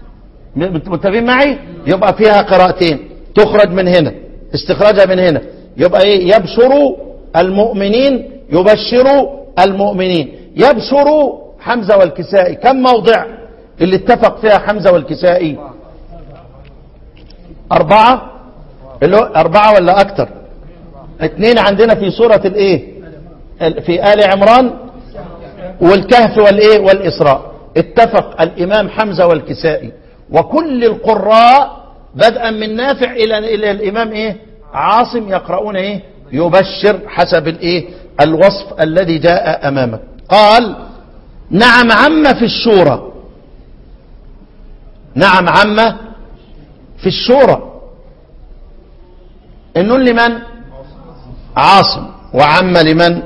S3: متفقين معي يبقى فيها قراءتين تخرج من هنا استخراجها من هنا يبقى ايه يبشر المؤمنين يبشر المؤمنين يبشر حمزة والكسائي كم موضع اللي اتفق فيها حمزة والكسائي أربعة اللي هو أربعة ولا أكتر اثنين عندنا في سورة الايه في آل عمران والكهف والايه والإسراء اتفق الإمام حمزة والكسائي وكل القراء بدءا من نافع إلى إلى الإمام إيه عاصم يقرؤون إيه يبشر حسب الإيه الوصف الذي جاء أمامك قال نعم عم في الشورى نعم عم في الشورى النون لمن عاصم وعم لمن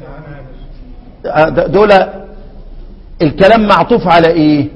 S3: دول الكلام معطوف على ايه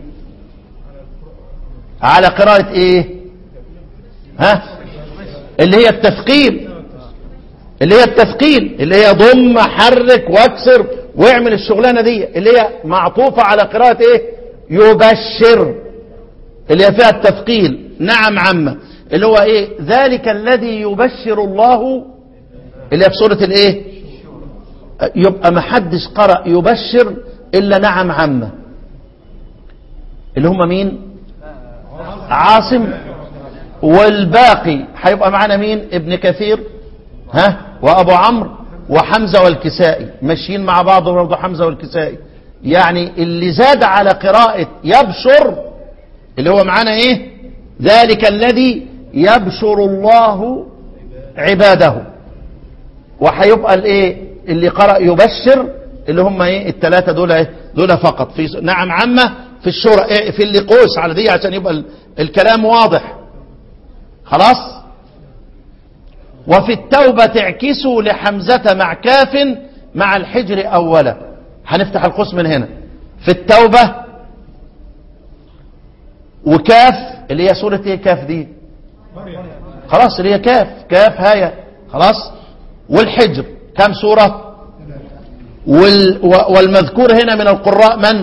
S3: على قراءة ايه ها اللي هي التثقيل اللي هي التثقيل اللي هي ضم حرك واكسر واعمل الشغلانة دي اللي هي معطوفة على قراءة ايه يبشر اللي هي فيها التثقيل نعم عم اللي هو ايه ذلك الذي يبشر الله اللي هي في سورة الايه يبقى ما حدش قرأ يبشر الا نعم عم اللي هم مين عاصم والباقي هيبقى معانا مين ابن كثير ها وابو عمرو وحمزة والكسائي ماشيين مع بعض برضه حمزة والكسائي يعني اللي زاد على قراءة يبشر اللي هو معانا ايه ذلك الذي يبشر الله عباده وهيبقى الايه اللي قرأ يبشر اللي هم ايه الثلاثه دول ايه دول فقط في نعم عامه في الشورى إيه في اللي قوس على دي عشان يبقى ال- الكلام واضح خلاص وفي التوبة تعكسوا لحمزة مع كاف مع الحجر أولا هنفتح القوس من هنا في التوبة وكاف اللي هي سورة ايه كاف دي خلاص اللي هي كاف كاف هاية خلاص والحجر كم سورة وال و- والمذكور هنا من القراء من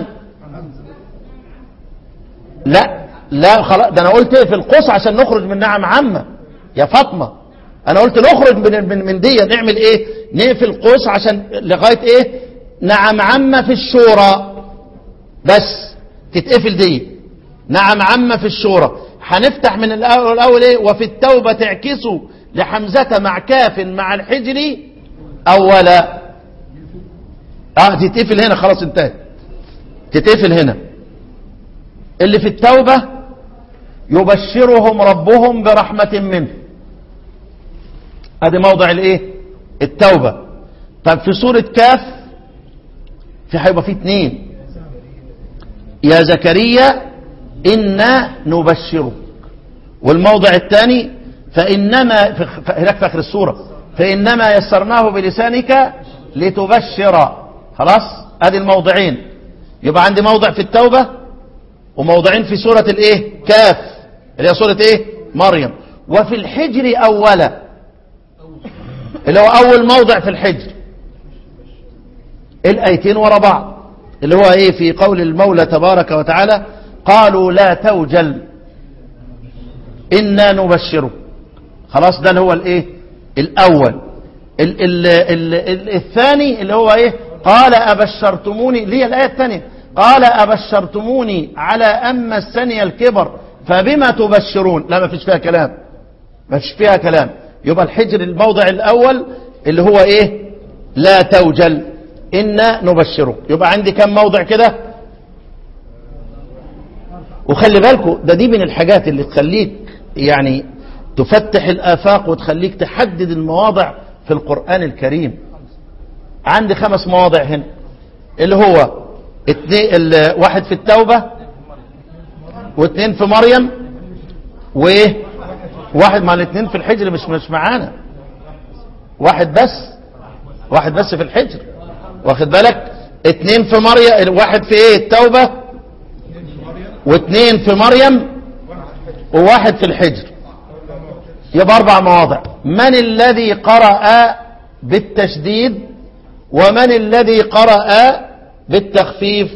S3: لا لا خلاص ده انا قلت ايه في القوس عشان نخرج من نعم عامة يا فاطمة انا قلت نخرج من من, من دي نعمل ايه نقفل قوس عشان لغاية ايه نعم عامة في الشورى بس تتقفل دي نعم عامة في الشورى هنفتح من الاول الاول ايه وفي التوبة تعكسوا لحمزة مع كاف مع الحجر اولا اه تتقفل هنا خلاص انتهت تتقفل هنا اللي في التوبة يبشرهم ربهم برحمة منه ادي موضع الايه التوبة طب في سورة كاف في هيبقى في اتنين يا زكريا إنا نبشرك والموضع الثاني فإنما في في- هناك في آخر السورة فإنما يسرناه بلسانك لتبشر خلاص ادي الموضعين يبقى عندي موضع في التوبة وموضعين في سورة الايه كاف اللي هي سورة ايه مريم وفي الحجر اولا اللي هو اول موضع في الحجر الايتين ورا بعض اللي هو ايه في قول المولى تبارك وتعالى قالوا لا توجل انا نبشرك خلاص ده اللي هو الايه الاول ال ال ال ال الثاني اللي هو ايه قال ابشرتموني اللي هي الايه الثانيه قال ابشرتموني على ان مسني الكبر فبما تبشرون لا ما فيش فيها كلام ما فيش فيها كلام يبقى الحجر الموضع الاول اللي هو ايه لا توجل انا نبشرك يبقى عندي كم موضع كده وخلي بالكم ده دي من الحاجات اللي تخليك يعني تفتح الآفاق وتخليك تحدد المواضع في القرآن الكريم عندي خمس مواضع هنا اللي هو اتنين ال- واحد في التوبة واثنين في مريم وايه واحد مع الاثنين في الحجر مش مش معانا واحد بس واحد بس في الحجر واخد بالك اتنين في مريم واحد في ايه التوبة واثنين في مريم وواحد في الحجر يبقى اربع مواضع من الذي قرأ بالتشديد ومن الذي قرأ بالتخفيف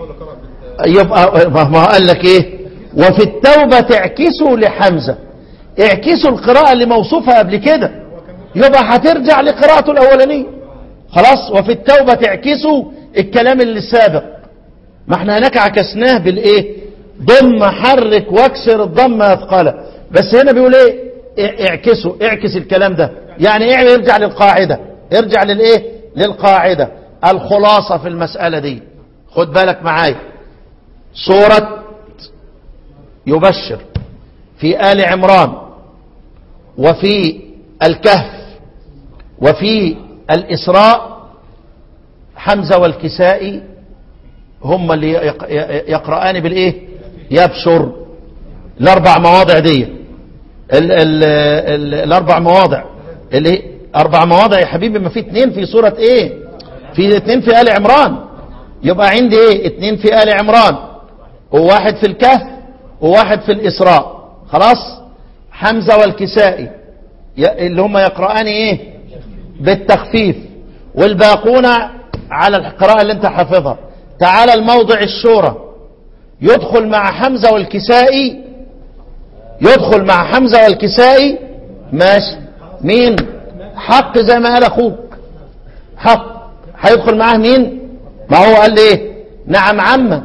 S3: يبقى ما ما قال لك ايه وفي التوبة تعكسوا لحمزة اعكسوا القراءة اللي موصوفة قبل كده يبقى هترجع لقراءته الأولانية خلاص وفي التوبة تعكسوا الكلام اللي سابق ما احنا هناك عكسناه بالايه ضم حرك واكسر الضم اثقاله بس هنا بيقول ايه اه- اعكسوا اعكس الكلام ده يعني ايه ارجع للقاعدة ارجع للايه للقاعدة الخلاصة في المسألة دي خد بالك معايا سورة يبشر في آل عمران وفي الكهف وفي الإسراء حمزة والكسائي هم اللي يق- يقرآن بالإيه يبشر الأربع مواضع دي ال ال ال الأربع مواضع اللي أربع مواضع يا حبيبي ما في اتنين في سورة إيه في اتنين في آل عمران يبقى عندي إيه اتنين في آل عمران وواحد في الكهف وواحد في الإسراء خلاص حمزة والكسائي ي- اللي هم يقرآن إيه بالتخفيف والباقون على القراءة اللي انت حافظها تعال الموضع الشورى يدخل مع حمزة والكسائي يدخل مع حمزة والكسائي ماشي مين حق زي ما قال اخوك حق هيدخل معاه مين ما هو قال ايه نعم عمه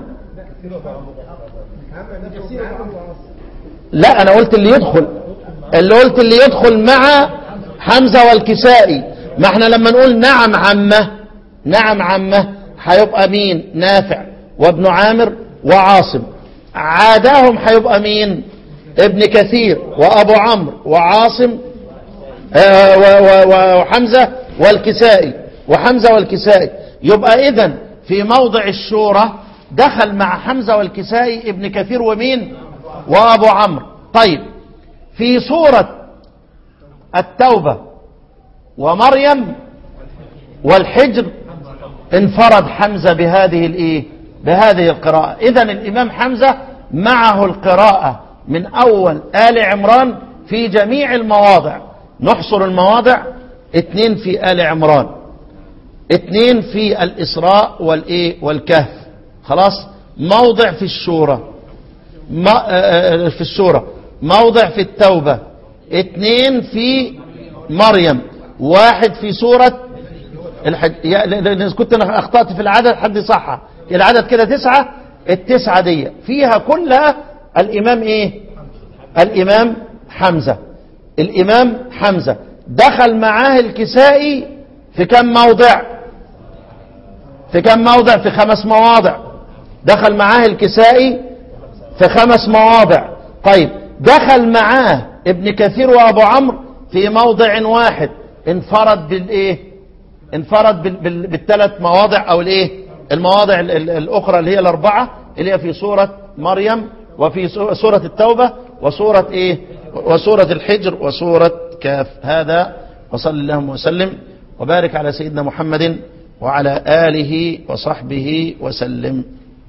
S3: لا انا قلت اللي يدخل اللي قلت اللي يدخل مع حمزة والكسائي ما احنا لما نقول نعم عمه نعم عمه هيبقى مين نافع وابن عامر وعاصم عاداهم هيبقى مين ابن كثير وابو عمرو وعاصم آه، و- و- و- وحمزة والكسائي وحمزة والكسائي يبقى اذا في موضع الشورى دخل مع حمزة والكسائي ابن كثير ومين وابو عمرو طيب في سورة التوبة ومريم والحجر انفرد حمزة بهذه الايه بهذه القراءة اذا الامام حمزة معه القراءة من اول آل عمران في جميع المواضع نحصر المواضع اتنين في آل عمران اتنين في الإسراء والإيه والكهف خلاص موضع في الشورى ما آه، آه، في السورة موضع في التوبة اتنين في مريم واحد في سورة الحج يا- ل- ل- كنت انا اخطأت في العدد حد صحة العدد كده تسعة التسعة دي فيها كلها الامام ايه الامام حمزة الامام حمزة دخل معاه الكسائي في كم موضع في كم موضع في خمس مواضع دخل معاه الكسائي في خمس مواضع طيب دخل معاه ابن كثير وابو عمرو في موضع واحد انفرد بالايه انفرد بال- بال- بالثلاث مواضع او الايه المواضع ال- ال- الاخرى اللي هي الاربعه اللي هي في سوره مريم وفي سو- سوره التوبه وسوره ايه وسوره الحجر وسوره كاف هذا وصلى اللهم وسلم وبارك على سيدنا محمد وعلى اله وصحبه وسلم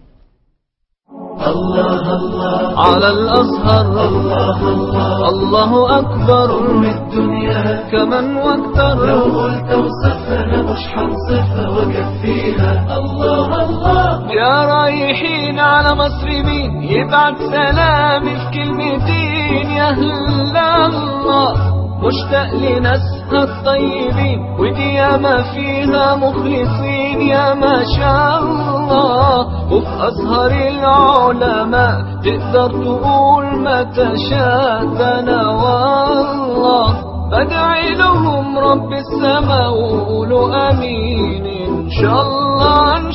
S2: على الأزهر الله أكبر
S1: الدنيا
S2: كمن
S1: لو
S2: واكتر
S1: قلت وصفنا مش حنصفها وكفيها الله الله
S2: يا رايحين على مصر مين يبعت سلامي في كلمتين يا هلا الله مشتاق لناسها الطيبين ودي ياما فيها مخلصين يا ما شاء الله وفي أزهر العلماء تقدر تقول ما تشاء ده أنا والله بدعي لهم رب السماء وقولوا امين ان شاء الله